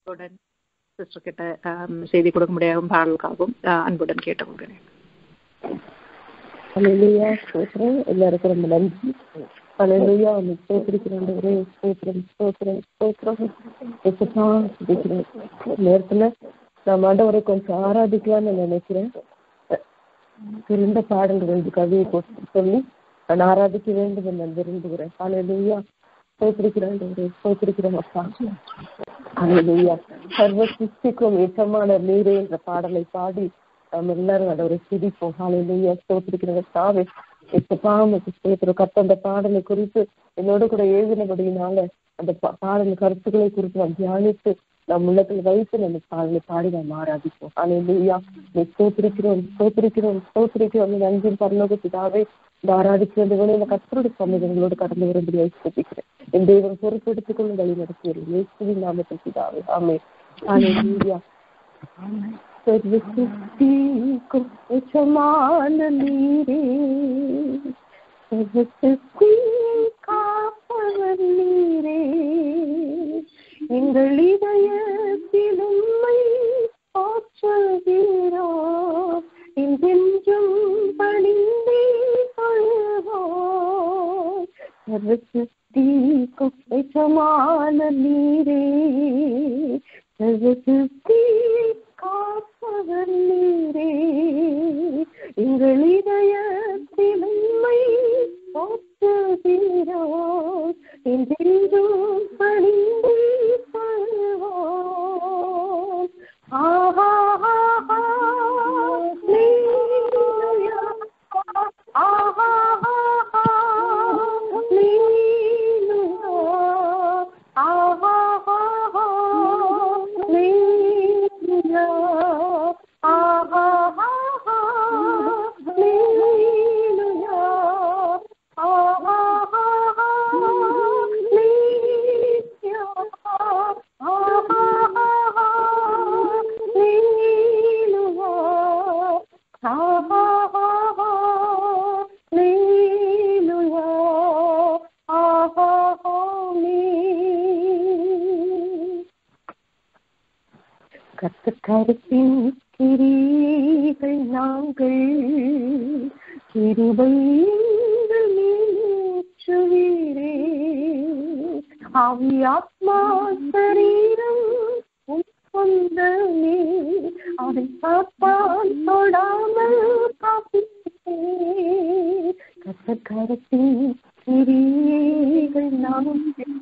உடன் சிஸ்டர் கிட்ட ஆம், செய்தி கொடுக்க முடியாத பாடலுக்காகவும் ஆ, அன்புடன் கேட்டுக்கொள்கிறேன் அலையிலுயா ஸ்தோத்திரம் எல்லாருக்கும் ரொம்ப நன்றி அலையிலுயா உன்னை ஸ்தோத்திரிக்கிறேன் ஒரே ஸ்தோத்திரம் ஸ்தோத்திரம் ஸ்தோத்திரம் எப்பா துதிக்கிறேன் நேரத்துல நான் ஆண்டவரை கொஞ்சம் ஆராதிக்கலாம்னு நினைக்கிறேன் சிறந்த பாடல்கள் ரெண்டு கவியை போட்டு சொல்லி நான் ஆராதிக்க வேண்டும் என்று நான் விரும்புகிறேன் அலையிலுயா ஸ்தோத்திரிக்கிறேன் ஒரே ஸ்தோத்திரிக்கிறேன் அப்பா அலையிலுயா சர்வ சிஸ்டிக்கும் ஏற்றமான நீரே என்ற பாடலை பாடி நம்ம எல்லாரும் அதை ஒரு சிரிப்போம் ஹalleluya ஸ்தோத்திரிக்கிறத சாவே பாவமுக்கு ஸ்தோத்திரம் கத்த அந்த பாடலை குறித்து என்னோட கூட எழுதினபடியினால அந்த பா- பாடல் கருத்துக்களை குறித்து நாம் தியானித்து நம் உள்ளத்தில் வைத்து நம்ம பாடலை பாடி நாம் ஆராதிப்போம் ஹalleluya நீ ஸ்தோத்திரிக்கிறோம் ஸ்தோத்திரிக்கிறோம் ஸ்தோத்திரிக்கிறோம் நன்றி பரலோக பிதாவே இந்த ஆராதிக்கிறது போல இந்த கத்தருடைய சமூகங்களோடு கடந்து வரும்படி ஸ்தோத்திக்கிறேன் என் தேவன் பொறுப்பெடுத்துக் கொள்ளும் வழி நடத்தியது இயேசுவின் நாமத்தில் பிதாவே ஆமே ஹalleluya சர்வசக்திக்கும் உச்சமான நீரே சர்வசக்தி காப்பவர் நீரே எங்கள் இதயத்தில் உண்மை போற்றுகிறோம் என்றென்றும் பணிந்தே கொள்வோம் சர்வசக்திக்கும் உச்சமான நீரே சர்வசக்தி காப்பவர் நீரே எங்கள் இதயத்தில் உண்மை போற்றுகிறோம் என்றென்றும் பணிந்து கொள்வோம் ஆஹா ஆஹா நீயா ஆஹா ஆஹா நீயா ஆஹா ஆஹா நீயா ஆஹா ஆஹா நீயா ஆஹா ஆஹா நீயா ஆஹா ஆஹா நீயா ஆஹா ஆஹா நீயா ஆஹா நீ கத்துக்கருத்தின் கிரீகள் நாங்கள் கிருபைகள் நீச்சுவீரே ஆவி ஆத்மா சரீரம் உன் சொந்தமே அதை பார்த்தால் தொடாமல் காப்பிட்டே கத்துக்கருத்தின் கிரீகள் நாங்கள்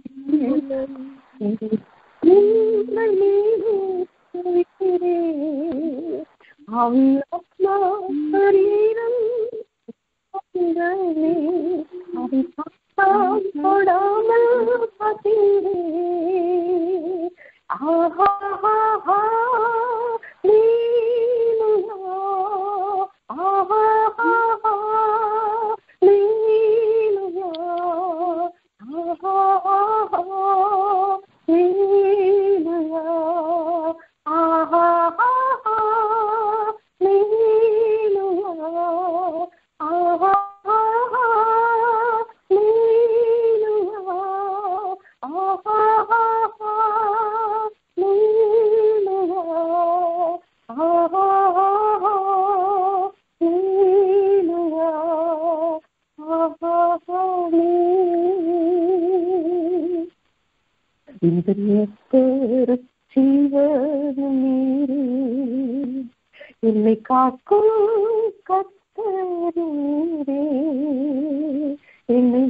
இந்திரியத்தேரு ஜீவனும் நீரே என்னை காக்கும் கத்தரும் நீரே என்னை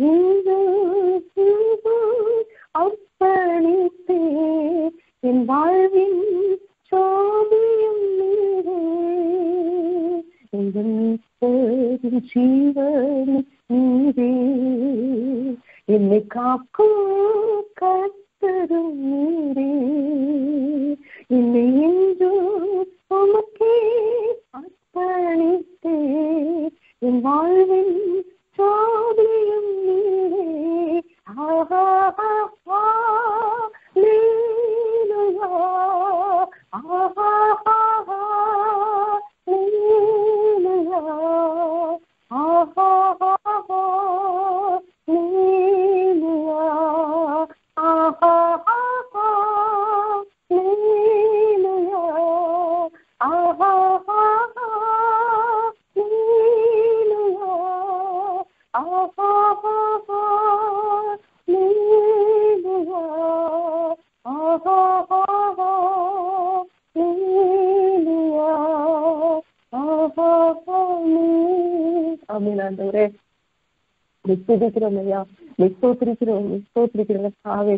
அர்ப்பணித்தே என் வாழ்வின் சோதியும் நீரே எங்கள் மீட்பரின் ஜீவன் நீரே என்னை காக்கும் கத்தரும் நீரே என்னை என்றும் உமக்கே அர்ப்பணித்தே என் வாழ்வின் சோதியும் நீரே ஆஹா ஆஹா நீலுயா ஆஹா ஆஹா நீலுயா ஆஹா ஆஹா நீலுயா ஆஹா ஆஹா ஆமீன் ஆண்டவரே நிச்சயிக்கிறோம் ஐயா நிச்சோத்திரிக்கிறோம் நிச்சோத்திரிக்கிறோம் தாவே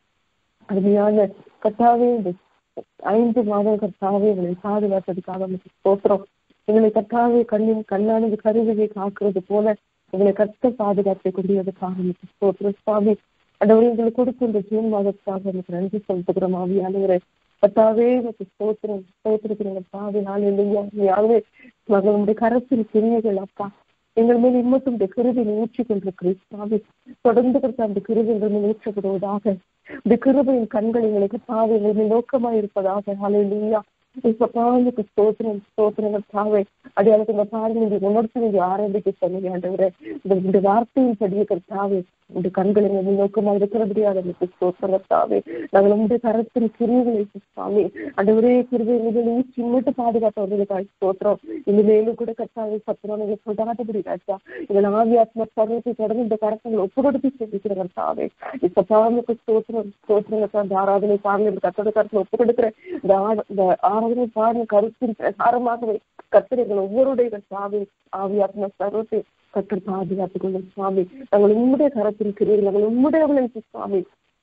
அருமையான கத்தாவே இந்த ஐந்து மாதம் கத்தாவே எங்களை பாதுகாத்ததுக்காக ஸ்தோத்திரம் எங்களை கத்தாவே கண்ணின் கண்ணானது கருவியை காக்குறது போல எங்களை கத்த பாதுகாத்தை கொண்டியதுக்காக ஸ்தோத்திரம் சுவாமி அண்டவரை எங்களுக்கு கொடுத்த இந்த ஜூன் மாதத்துக்காக எனக்கு நன்றி செலுத்துகிறோம் ஆவியானவரை கத்தாவே எனக்கு ஸ்தோத்திரம் ஸ்தோத்திரிக்கிறீங்க பாவி நாள் இல்லையா யாவே மகளுடைய கரத்தில் கிரியைகள் அப்பா எங்கள் மேல் இம்மட்டும் இந்த கிருபை ஊற்றி கொண்டிருக்கிறேன் சுவாமி தொடர்ந்து கொடுத்த அந்த கிருபை எங்கள் மேல் ஊற்றப்படுவதாக இந்த கிருபையின் கண்கள் எங்களுக்கு பாவை எங்கள் மேல் நோக்கமாக இருப்பதாக ஹalleluya இப்ப பாவனுக்கு ஸ்தோத்திரம் ஸ்தோத்திரங்கள் தாவே அடையாளத்து இந்த பாருங்க நீங்க உணர்த்து நீங்க ஆரம்பிக்க சொன்னீங்க ஆண்டவரே இந்த இந்த வார்த்தையின் படிய கர்த்தாவே இந்த கண்கள் எங்கள் நோக்கமாக இருக்கிறபடியாக எனக்கு ஸ்தோத்திரங்க தாவே நாங்கள் உங்களுடைய கரத்தின் கிருவிகளை சுவாமி அண்டவரே கிருவை எங்கள் ஊற்றி மட்டும் பாதுகாத்தவர்களுக்காக ஸ்தோத்திரம் இந்த மேலும் கூட கர்த்தாவை சத்திரம் நீங்க சொல்லாதபடி ராஜா எங்கள் ஆவியாத்ம சர்வத்தை தொடர்ந்து இந்த கரத்தங்களை ஒப்பு கொடுத்து செஞ்சுக்கிற கர்த்தாவே இப்ப பாவனுக்கு ஸ்தோத்திரம் ஸ்தோத்திரங்க அந்த ஆராதனை பாடல் இந்த கத்தோட கருத்துல ஒப்பு கொடுக்கிற இந்த ஆ- இந்த ஆராதனை பாடல் கருத்தின் பிரகாரமாகவே கத்திரைகள் ஒவ்வொருடைய கர்த்தாவே ஆவியாத்ம சர்வத்தை கத்தர் பாதுகாத்துக் கொள்ளும் சுவாமி நாங்கள் உம்முடைய கரத்தில் கிரீர்கள் நாங்கள் உம்முடையவர்களுக்கு சுவாமி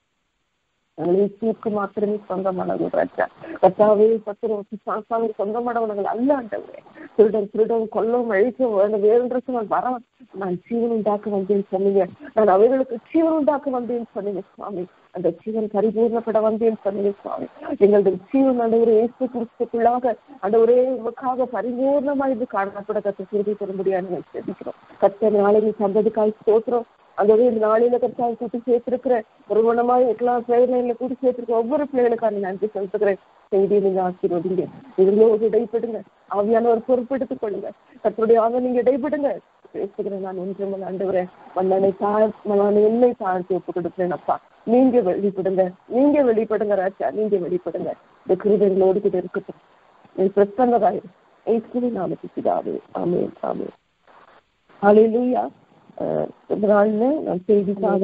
நாங்கள் இயேசுவுக்கு மாத்திரமே சொந்தமானவர்கள் ராஜா கத்தாவே பத்திரம் சாசாமி சொந்தமானவர்கள் அல்ல ஆண்டவரே திருடன் திருடன் கொல்லும் அழிக்கும் வேணும் வேறுன்றது நான் வர நான் ஜீவன் உண்டாக்க வந்தேன்னு சொன்னீங்க நான் அவைகளுக்கு ஜீவன் உண்டாக்க வந்தேன்னு சொன்னீங்க சுவாமி அந்த ஜீவன் பரிபூர்ணப்பட வந்தேன்னு சொன்னீங்க சுவாமி எங்களுடைய ஜீவன் ஆண்டவரே இயேசு கிறிஸ்துக்குள்ளாக ஆண்டவரே உமக்காக பரிபூர்ணமா இது காணப்பட கத்த திருப்பி தர முடியாது செபிக்கிறோம் கத்த நாளை நீ தந்ததுக்காய் ஸ்தோத்திரம் அந்த இந்த நாளில கத்தாய் கூட்டி சேர்த்திருக்கிற ஒரு குணமாய் எல்லா பிள்ளைகளை கூட்டி சேர்த்திருக்கிற ஒவ்வொரு பிள்ளைகளுக்கான நன்றி செலுத்துகிறேன் செய்தியை நீங்க ஆசீர்வதிங்க இவங்களோடு இடைப்படுங்க ஆவியானவர் பொறுப்பெடுத்துக் கொள்ளுங்க கத்தருடைய ஆவியை நீங்க இடைப்படுங்க பேசுகிறேன் நான் ஒன்றும் ஆண்டவரேன் மன்னனை தாழ் நான் என்னை தாழ்த்தி ஒப்பு கொடுக்கிறேன் அப்பா நீங்க வெளிப்படுங்க நீங்க வெளிப்படுங்க ராஜா நீங்க வெளிப்படுங்க இந்த கிருதங்களோடு கூட இருக்கட்டும் நீ பிரசன்னதாயிரு ஏசுவின் நாமத்துக்கு பிதாவே ஆமென் ஆமென் ஹalleluya அஹ் இந்த நாள்ல நான் செய்திக்காக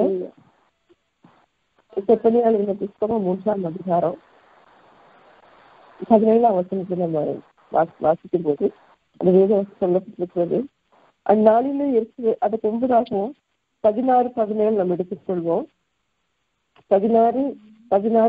செப்பனியால் இந்த புஸ்தகம் மூன்றாம் அதிகாரம் பதினேழாம் வசனத்தை நம்ம வாசி- வாசிக்கும் போது அந்த வேதம் சொல்லப்பட்டிருக்கிறது அந்நாளிலே இருக்கு அதுக்கு ஒன்பதாகவும் பதினாறு பதினேழு நம்ம எடுத்துக்கொள்வோம் பதினாறு பதினாறு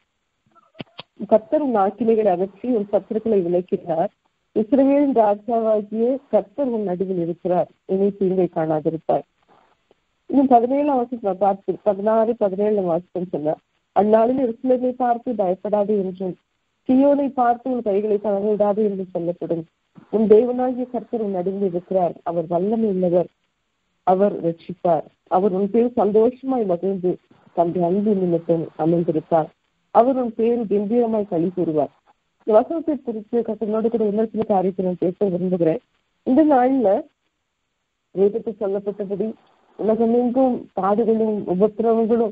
கர்த்தர் உன் ஆக்கினைகளை அகற்றி உன் சத்துருக்களை விளக்கினார் இஸ்ரவேலின் ராஜாவாகிய கர்த்தர் உன் நடுவில் இருக்கிறார் இனி தீங்கை காணாதிருப்பார் இன்னும் பதினேழாம் வருஷம் நான் பார்த்து பதினாறு பதினேழு வாசித்தேன் சொன்னார் அந்நாளில் இஸ்லேமை பார்த்து பயப்படாது என்றும் சியோனை பார்த்து உன் கைகளை தளர்விடாது என்று சொல்லப்படும் உன் தேவனாகிய கர்த்தர் உன் நடுவில் இருக்கிறார் அவர் வல்லமை உள்ளவர் அவர் ரட்சிப்பார் அவர் உன் பேர் சந்தோஷமாய் மகிழ்ந்து தன்னுடைய அன்பு நிமித்தம் அமர்ந்திருப்பார் அவர் உன் பேர் கம்பீரமாய் களி கூறுவார் இந்த வசனத்தை குறித்து கத்தனோடு கூட இன்னொரு சில காரியத்தை நான் பேச விரும்புகிறேன் இந்த நாள்ல வேதத்தில் சொல்லப்பட்டபடி உலகமெங்கும் பாடுகளும் உபத்திரவங்களும்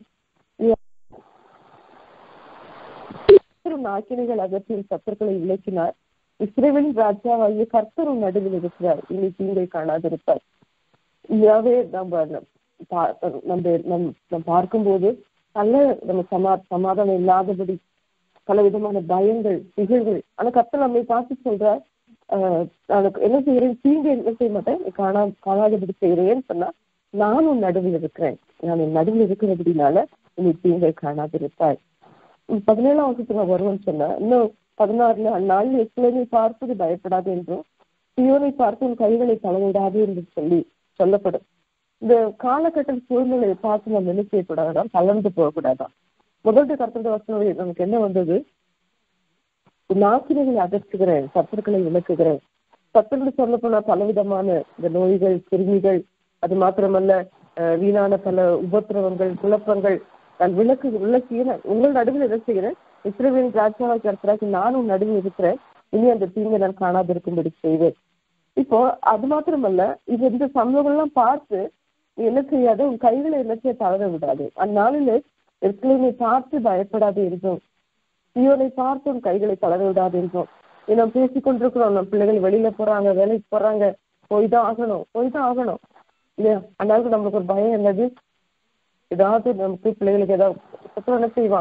ஆக்கினைகள் அகற்றின் சத்தர்களை விளக்கினார் இஸ்ரேலின் ராஜாவாகிய கர்த்தரும் நடுவில் இருக்கிறார் இனி தீங்கை காணாதிருப்பார் இதாவே நம்ம பா- நம்ம நம் நம் பார்க்கும்போது நல்ல நம்ம சமா சமாதானம் இல்லாதபடி பல விதமான பயங்கள் திகழ்கள் ஆனா கர்த்தர் நம்மை பார்த்து சொல்றார் ஆஹ் நான் என்ன செய்யறேன் தீங்கு என்ன செய்ய மாட்டேன் நீ காணா காணாதபடி செய்யறேன்னு சொன்னா நான் உன் நடுவில் இருக்கிறேன் நான் என் நடுவில் இருக்கிறபடினால நீ தீங்கை காணாதிருப்பாய் உம் பதினேழாம் வருஷத்துக்கு நான் வருவேன்னு சொன்னேன் இன்னும் பதினாறுல அந்நாளில் எஸ்லேமை பார்ப்பது பயப்படாது என்றும் சியோனை பார்த்து உன் கைகளை தளவிடாது என்று சொல்லி சொல்லப்படும் இந்த காலகட்ட சூழ்நிலையை பார்த்து நம்ம என்ன செய்யக்கூடாதான் தளர்ந்து போகக்கூடாதான் முதல் கருத்துடைய வசனம் நமக்கு என்ன வந்தது நாசிரிகளை அகற்றுகிறேன் சத்துருக்களை விளக்குகிறேன் சத்துருன்னு சொல்ல போனா பலவிதமான இந்த நோய்கள் கிருமிகள் அது மாத்திரமல்ல அஹ், வீணான பல உபத்திரவங்கள் குழப்பங்கள் நான் விளக்கு விளக்குகிறேன் உங்கள் நடுவில் என்ன செய்கிறேன் இஸ்ரேலின் ராஜாவாக கருத்துறாக்கு நானும் நடுவில் இருக்கிறேன் இனி அந்த தீங்கை நான் காணாதிருக்கும்படி செய்வேன் இப்போ அது மாத்திரமல்ல இது இந்த சம்பவங்கள்லாம் பார்த்து நீ என்ன செய்யாத உன் கைகளை என்ன செய்ய தளர விடாது அந்நாளில் எருசலேமை பார்த்து பயப்படாது என்றும் சியோனை பார்த்து உன் கைகளை தளர விடாது என்றும் இதை நம்ம பேசிக் கொண்டிருக்கிறோம் நம்ம பிள்ளைகள் வெளியில போறாங்க வேலைக்கு போறாங்க போய் தான் ஆகணும் போய் தான் ஆகணும் இல்லையா அதனால நம்மளுக்கு ஒரு பயம் என்னது ஏதாவது நமக்கு பிள்ளைகளுக்கு ஏதாவது சத்துரு என்ன செய்வான்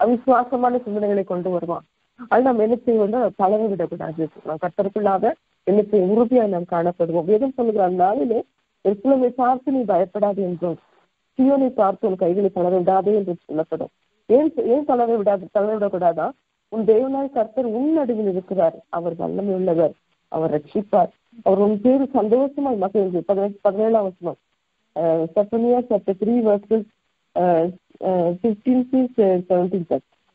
அவிசுவாசமான சிந்தனைகளை கொண்டு வருவான் அது நம்ம என்ன செய்வோம்னா தளர விடக்கூடாது நாம் கத்தருக்குள்ளாக என்ன செய்ய உறுதியா நாம் காணப்படுவோம் வேதம் சொல்லுகிற அந்த நாளிலே எருசலேமை பார்த்து நீ பயப்படாது என்றும் சியோனை பார்த்து உன் கைகளை தளர விடாதே என்று சொல்லப்படும் ஏன் ஏன் தளர விடாது தளர விடக்கூடாதா உன் தேவனாய் கர்த்தர் உன் நடுவில் இருக்கிறார் அவர் வல்லமை உள்ளவர் அவர் ரட்சிப்பார் அவர் உன் பேரு சந்தோஷமாய் மகிழ்ந்து பதினெட்டு பதினேழாம் வசனம் சப்பனியா chapter three verses fifteen to seventeen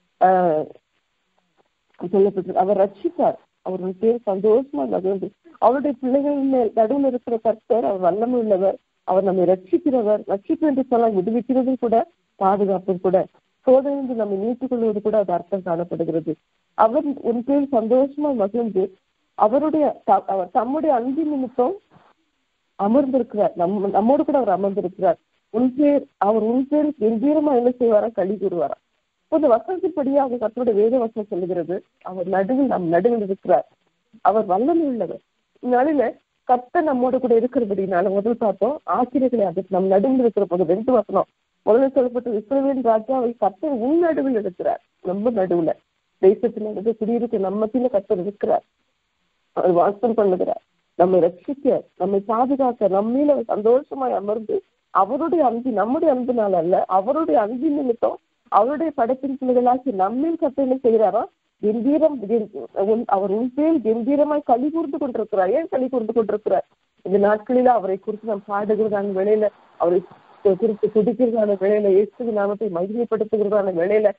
சொல்லப்பட்டிருக்கு அவர் ரட்சிப்பார் அவருடைய பேர் சந்தோஷமா மகிழ்ந்து அவருடைய பிள்ளைகள் மேல் நடுவில் இருக்கிற கர்த்தர் அவர் வல்லமை உள்ளவர் அவர் நம்மை ரட்சிக்கிறவர் ரட்சிப்பு என்று சொல்ல விடுவிக்கிறது கூட பாதுகாப்பு கூட சோதனைந்து நம்மை மீட்டுக் கொள்வது கூட அது அர்த்தம் காணப்படுகிறது அவர் உன் பேர் சந்தோஷமா மகிழ்ந்து அவருடைய அவர் தம்முடைய அன்பு நிமித்தம் அமர்ந்திருக்கிறார் நம் நம்மோடு கூட அவர் அமர்ந்திருக்கிறார் உன் பேர் அவர் உன் பேர் கம்பீரமா என்ன செய்வாரா களி கூறுவாரா இந்த வசனத்தின்படியாக கத்தருடைய வேத வசனம் சொல்லுகிறது அவர் நடுவில் நம் நடுவில் இருக்கிறார் அவர் வல்லமை உள்ளவர் இந்நாளில கத்த நம்மோட கூட இருக்கிறபடினால முதல் பார்த்தோம் ஆசிரியர்களை அது நம் நடுவில் இருக்கிற போது ரெண்டு வசனம் முதல்ல சொல்லப்பட்ட இஸ்ரவேல் ராஜாவை கத்தர் உன் நடுவில் இருக்கிறார் நம்ம நடுவுல தேசத்துல இருந்து குடியிருக்க நம்மத்தில கத்தர் இருக்கிறார் அவர் வாசம் பண்ணுகிறார் நம்மை ரட்சிக்க நம்மை பாதுகாக்க நம்மீல சந்தோஷமாய் அமர்ந்து அவருடைய அன்பு நம்முடைய அன்பினால் அல்ல அவருடைய அன்பின் நிமித்தம் அவருடைய படைப்பின் பிள்ளைகளாக்கி நம்மில் கத்த என்ன செய்கிறாரா கம்பீரம் அவர் உன் பேர் கம்பீரமாய் களி கூர்ந்து கொண்டிருக்கிறார் ஏன் களி கூர்ந்து கொண்டிருக்கிறார் இந்த நாட்களில அவரை குறித்து நாம் பாடுகிறதான வேளையில அவரை குறித்து துடிக்கிறதான வேளையில இயேசு நாமத்தை மகிமைப்படுத்துகிறதான வேளையில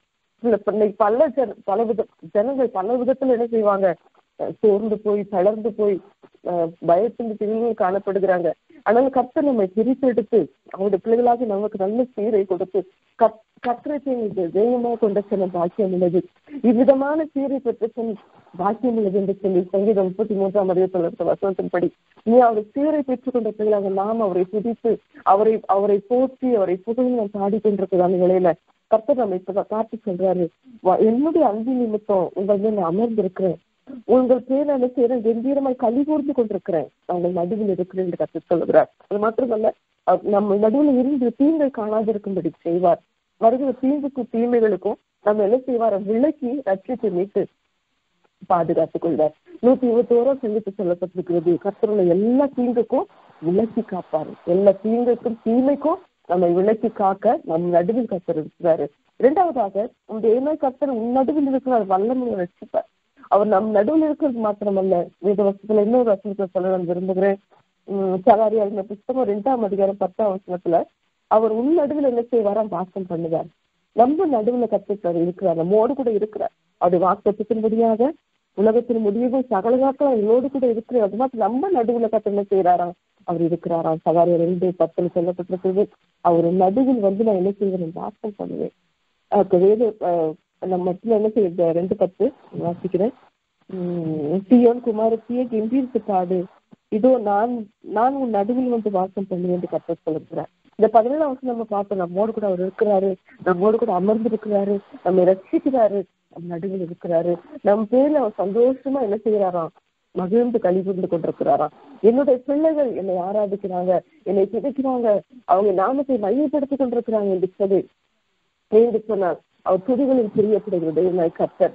பல ஜன பல வித ஜனங்கள் பல விதத்துல என்ன செய்வாங்க சோர்ந்து போய் தளர்ந்து போய் பயத்தின் பிரிவுகள் காணப்படுகிறாங்க ஆனால் கத்த நம்மை பிரித்தெடுத்து அவருடைய பிள்ளைகளாக நமக்கு நல்ல சீரை கொடுத்து கத் கத்திரத்தை தெய்வமாக கொண்ட சில பாக்கியம் உள்ளது இவ்விதமான சீரை பெற்ற சில பாக்கியம் உள்ளது என்று சொல்லி சங்கீதம் முப்பத்தி மூன்றாம் அதிகத்தில் வசனத்தின்படி நீ அவரை சீரை பெற்றுக் கொண்ட பிள்ளைகளாக நாம் அவரை துதித்து அவரை அவரை போற்றி அவரை புகழ்ந்து நாம் பாடிக்கொண்டிருக்கிறதான நிலையில கர்த்தர் நம்ம இப்ப காட்டி சொல்றாரு என்னுடைய அன்பு நிமித்தம் உங்கள் மேல் நான் அமர்ந்திருக்கிறேன் உங்கள் பேர் என்ன செய்யறேன் கம்பீரமாய் கழி கூர்ந்து கொண்டிருக்கிறேன் நாங்கள் நடுவில் இருக்கிறேன் என்று கற்று சொல்லுகிறார் அது மாத்திரமல்ல நம்ம நடுவில் இருந்து தீங்கை காணாதிருக்கும்படி செய்வார் வருகிற தீங்குக்கும் தீமைகளுக்கும் நம்ம என்ன செய்வார் விலக்கி ரட்சித்து மீட்டு பாதுகாத்துக் கொள்வார் நூத்தி இருபத்தி ஓராம் சங்கத்து சொல்லப்பட்டிருக்கிறது கர்த்தருடைய எல்லா தீங்குக்கும் விலக்கி காப்பாரு எல்லா தீங்குக்கும் தீமைக்கும் நம்மை விலக்கி காக்க நம் நடுவில் கர்த்தர் இருக்கிறாரு இரண்டாவதாக உங்க ஏமே கர்த்தர் உன் நடுவில் இருக்கிறார் வல்லமையை ரட்சிப்பார் அவர் நம் நடுவில் இருக்கிறது மாத்திரமல்ல வேத வசத்துல இன்னொரு வசனத்தை சொல்ல நான் விரும்புகிறேன் உம் சகாரியாருங்க புஸ்தகம் ரெண்டாம் அதிகாரம் பத்தாம் வசனத்துல அவர் உன் நடுவில் என்ன செய்வாராம் வாசம் பண்ணுவார் நம்ம நடுவுல கத்துக்கிறார் இருக்கிறார் நம்மோடு கூட இருக்கிறார் அவருடைய வாக்குத்தின்படியாக உலகத்தின் முடிவும் சகல நாட்கள் அவரோடு கூட இருக்கிறார் அது மாதிரி நம்ம நடுவுல கத்து என்ன செய்யறாராம் அவர் இருக்கிறாராம் சகாரியா ரெண்டு பத்துல சொல்லப்பட்டிருக்கிறது அவர் நடுவில் வந்து நான் என்ன செய்வேன் வாசம் பண்ணுவேன் வேத நம்ம மட்டும் என்ன செய்ய ரெண்டு பத்து வாசிக்கிறேன் சியோன் குமாரத்தியே கம்பீரித்து பாடு இதோ நான் நான் உன் நடுவில் வந்து வாசம் பண்ணுவேன் என்று கத்த சொல்லுகிறார் இந்த பதினேழாம் வருஷம் நம்ம பார்த்தோம் நம்மோடு கூட அவர் இருக்கிறாரு நம்மோடு கூட அமர்ந்து இருக்கிறாரு நம்ம ரசிக்கிறாரு நம் நடுவில் இருக்கிறாரு நம் பேர்ல அவர் சந்தோஷமா என்ன செய்யறாராம் மகிழ்ந்து கழி புரிந்து கொண்டிருக்கிறாராம் என்னுடைய பிள்ளைகள் என்னை ஆராதிக்கிறாங்க என்னை துதிக்கிறாங்க அவங்க நாமத்தை மையப்படுத்தி கொண்டிருக்கிறாங்க என்று சொல்லி என்று சொன்னார் அவர் துதிகளில் பிரியப்படுகிறது நாய் கர்த்தர்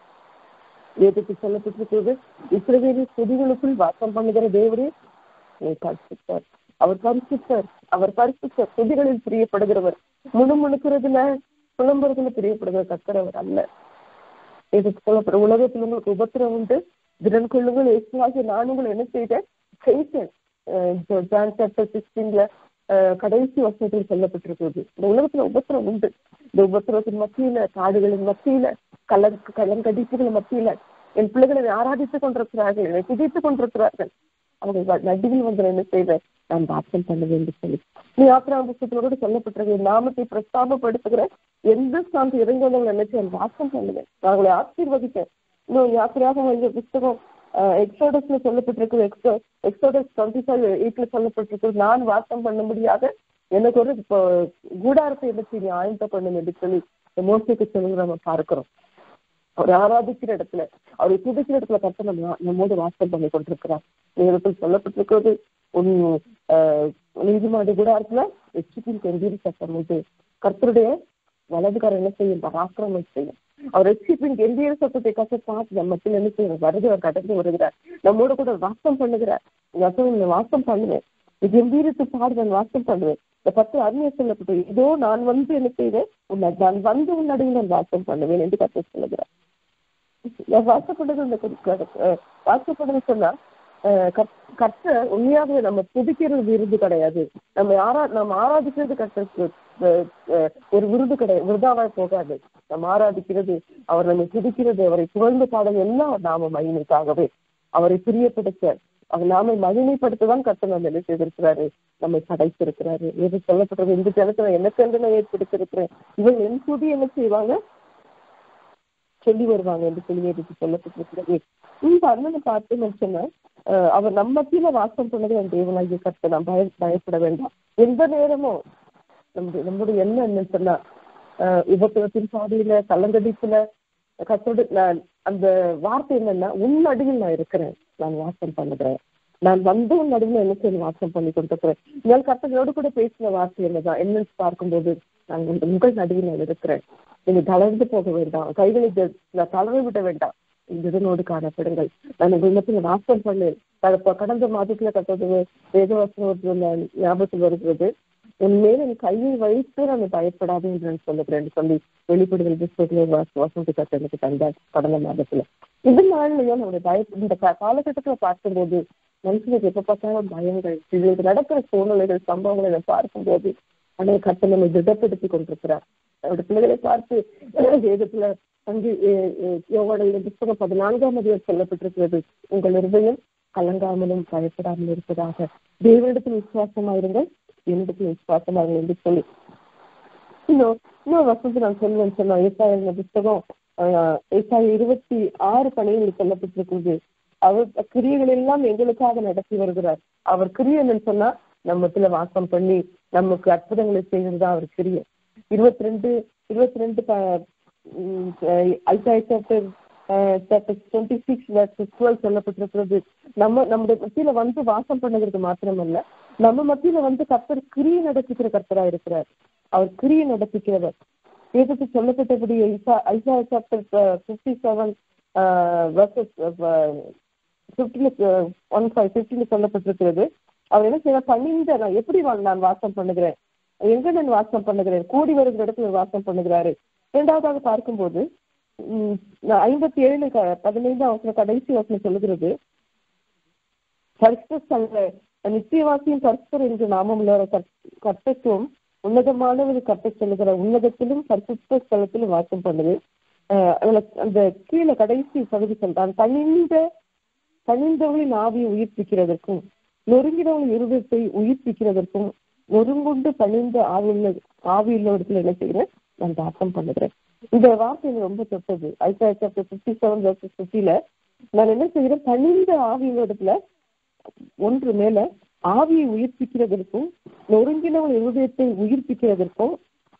வேதத்தில் சொல்லப்பட்டிருக்கிறது இஸ்ரவேலின் துதிகளுக்குள் வாசம் பண்ணுகிற தேவரே நீ பரிசுத்தார் அவர் பரிசுத்தார் அவர் பரிசுத்தார் துதிகளில் பிரியப்படுகிறவர் முணுமுணுக்கிறதுல புலம்புறதுல பிரியப்படுகிற கர்த்தர் அவர் அல்ல இதுக்கு சொல்லப்படுற உலகத்தில் உங்களுக்கு உபத்திரம் உண்டு திறன் கொள்ளுங்கள் இயேசுவாகிய நான் உங்களை என்ன செய்தேன் செய்தேன் ஜான் சாப்டர் சிக்ஸ்டீன்ல கடைசி வசனத்தில் சொல்லப்பட்டிருக்கிறது இந்த உலகத்துல உபத்திரம் உண்டு இந்த உபத்திரத்தின் மத்தியில காடுகளின் மத்தியில கலங் கலங்கடிப்புகள் மத்தியில என் பிள்ளைகளை ஆராதித்துக் கொண்டிருக்கிறார்கள் என்னை துதித்துக் கொண்டிருக்கிறார்கள் அவங்க நடுவில் வந்து என்ன செய்வேன் நான் வாசம் பண்ண வேண்டும் சொல்லி நீ யாத்திரா புத்தகத்துல கூட சொல்லப்பட்டிருக்கு நாமத்தை பிரஸ்தாபப்படுத்துகிற எந்த ஸ்தானத்து இறங்குவதை நினைச்சு வாசம் பண்ணுவேன் நான் உங்களை ஆசீர்வதிப்பேன் இன்னும் யாத்திரையாக இந்த புத்தகம் எக்ஸோடஸ்ல சொல்லப்பட்டிருக்கு எக்ஸோ எக்ஸோடஸ் டுவெண்ட்டி ஃபைவ் எயிட்ல சொல்லப்பட்டிருக்கு நான் வாசம் பண்ண முடியாத எனக்கு ஒரு இப்போ கூடாரத்தை எடுத்து நீ ஆயந்த பண்ணும் என்று சொல்லி மோசிக்கு சொல்லி நம்ம பார்க்கிறோம் அவர் ஆராதிக்கிற இடத்துல அவரை துதிக்கிற இடத்துல கத்த நம்ம நம்மோடு வாசம் பண்ணி கொண்டிருக்கிறார் நேரத்தில் சொல்லப்பட்டிருக்கிறது உன் நீதிமாடி கூடாரத்துல வெற்றிப்பின் கெம்பீரி சட்டம் உண்டு கர்த்தருடைய வலதுகாரம் என்ன செய்யும் பராக்கிரமம் செய்யும் அவர் ரட்சிப்பின் கெம்பீர சத்தத்தை கச பார்த்து நம்ம மத்தியில் என்ன செய்யும் வருது அவர் கடந்து வருகிறார் நம்மோட கூட வாசம் பண்ணுகிறார் வசனம் வாசம் பண்ணுவேன் கம்பீரத்து பாடுவேன் வாசம் பண்ணுவேன் இந்த பத்து அருமையை சொல்லப்பட்டு இதோ நான் வந்து என்ன செய்வேன் உன்னை நான் வந்து உன் நடுவில் நான் வாசம் பண்ணுவேன் என்று கத்த சொல்லுகிறார் வாசப்படுறது இந்த வாசப்படுறது சொன்னா கற்ற உண்மையாகவே நம்ம துதிக்கிறது விருது கிடையாது நம்ம ஆரா நம்ம ஆராதிக்கிறது கற்ற ஒரு விருது கிடையாது விருதாவாய் போகாது நம்ம ஆராதிக்கிறது அவர் நம்ம துதிக்கிறது அவரை புகழ்ந்து பாடல் எல்லாம் நாம மகிமைக்காகவே அவரை பிரியப்படுத்த அவர் நாம மகிமைப்படுத்ததான் கத்த நம்ம என்ன செய்திருக்கிறாரு நம்மை படைத்திருக்கிறாரு எது சொல்லப்பட்டது இந்த ஜனத்துல எனக்கு என்று நான் ஏற்படுத்திருக்கிறேன் இவங்க என் துதி என்ன செய்வாங்க சொல்லி வருவாங்க என்று சொல்லி எடுத்து சொல்லப்பட்டிருக்கிறது இந்த அண்ணனை பார்த்து சொன்ன அவர் நம்ம மத்தியில வாசம் பண்ணது என் தேவனாகிய கத்த நாம் பய பயப்பட வேண்டாம் எந்த நேரமும் நம்முடைய நம்முடைய என்ன என்னன்னு சொன்னா உபத்திரத்தின் பாதையில கலங்கடிப்புல கத்தோடு நான் அந்த வார்த்தை என்னன்னா உன் அடியில் நான் இருக்கிறேன் நான் வாசம் பண்ணுகிறேன் நான் வந்து உன் நடுவில் என்ன செய்ய வாசம் பண்ணி கொடுத்துக்கிறேன் நீங்கள் கத்தங்களோடு கூட பேசின வார்த்தை என்னதான் என்னன்னு பார்க்கும்போது நான் உங்கள் முகல் நடுவில் நான் இருக்கிறேன் நீங்க தளர்ந்து போக வேண்டாம் கைகளை தளர விட வேண்டாம் இதனோடு காணப்படுங்கள் நான் உங்கள் மத்தியில் வாசம் பண்ணு கடந்த மாதத்துல கட்டது வேதவாசனம் ஞாபகத்தில் வருகிறது உன் மேல என் கையை வைத்து நான் பயப்படாது என்று நான் சொல்லுகிறேன் சொல்லி வெளிப்படுதல் புஸ்தகத்துல வசந்தி கத்த எனக்கு தந்தார் கடந்த மாதத்துல இந்த நாள்லயும் நம்முடைய பய இந்த காலகட்டத்துல பார்க்கும்போது மனுஷனுக்கு எப்ப பார்த்தாலும் பயங்கள் இதுக்கு நடக்கிற சூழ்நிலைகள் சம்பவங்களை பார்க்கும்போது அனைத்து கத்தை நம்மை திடப்படுத்தி கொண்டிருக்கிறார் அவருடைய பிள்ளைகளை பார்த்து வேதத்துல அங்கு யோகாடைய புத்தகம் பதினான்காம் அதிகம் சொல்லப்பட்டிருக்கிறது உங்கள் இருதயம் கலங்காமலும் பயப்படாமல் இருப்பதாக தேவனிடத்தில் விசுவாசமாயிருங்கள் என்னிடத்தில் விசுவாசமாயிருங்கள் என்று சொல்லி இன்னும் இன்னொரு வசதி நான் சொல்லுவேன் சொன்னா ஏசாய புத்தகம் ஏசாய இருபத்தி ஆறு பணியில் சொல்லப்பட்டிருக்கிறது அவர் கிரியைகள் எல்லாம் எங்களுக்காக நடத்தி வருகிறார் அவர் கிரிய என்னன்னு சொன்னா நம்மத்துல வாசம் பண்ணி நமக்கு அற்புதங்களை செய்வதுதான் அவர் கிரிய இருபத்தி ரெண்டு இருபத்தி ரெண்டு டுவெண்ட்டி சிக்ஸ் டுவெல் சொல்லப்பட்டிருக்கிறது நம்ம நம்முடைய மத்தியில வந்து வாசம் பண்ணதுக்கு மாத்திரமல்ல நம்ம மத்தியில வந்து கர்த்தர் கிரியை நடத்திக்கிற கர்த்தரா இருக்கிறார் அவர் கிரியை நடத்திக்கிறவர் வேதத்தை சொல்லப்பட்டபடி Isaiah Isaiah chapter fifty seven verses fifteen one five fifteen சொல்லப்பட்டிருக்கிறது அவர் என்ன செய்ய பணிந்த நான் எப்படி நான் வாசம் பண்ணுகிறேன் எங்க நான் வாசம் பண்ணுகிறேன் கூடி வருகிற இடத்துல வாசம் பண்ணுகிறாரு இரண்டாவதாக பார்க்கும்போது ஐம்பத்தி ஏழு பதினைந்தாம் வசனம் கடைசி வசனம் சொல்லுகிறது பரிசுத்த நித்தியவாசியும் பரிசுத்தர் என்று நாமம் உள்ள கர்த்தத்துவம் உன்னதமான ஒரு கர்த்த சொல்லுகிற உன்னதத்திலும் பரிசுத்த ஸ்தலத்திலும் வாசம் பண்ணுது அந்த கீழே கடைசி பகுதி சொல்றான் பணிந்த பணிந்தவளின் ஆவியை உயிர்ப்பிக்கிறதற்கும் நொறுங்கினவளின் இருதயத்தை உயிர்ப்பிக்கிறதற்கும் நொறுங்குண்டு பணிந்த ஆவியுள்ள ஆவியுள்ள இடத்துல என்ன செய்கிறேன் நான் தாக்கம் பண்ணுகிறேன் இந்த வார்த்தை எனக்கு ரொம்ப தொட்டது Isaiah chapter fifty seven verses பிப்டில நான் என்ன செய்கிறேன் பணிந்த ஆவியுள்ள இடத்துல ஒன்று மேல ஆவியை உயிர்ப்பிக்கிறதற்கும் நொறுங்கினவன் இருதயத்தை உயிர்ப்பிக்கிறதற்கும்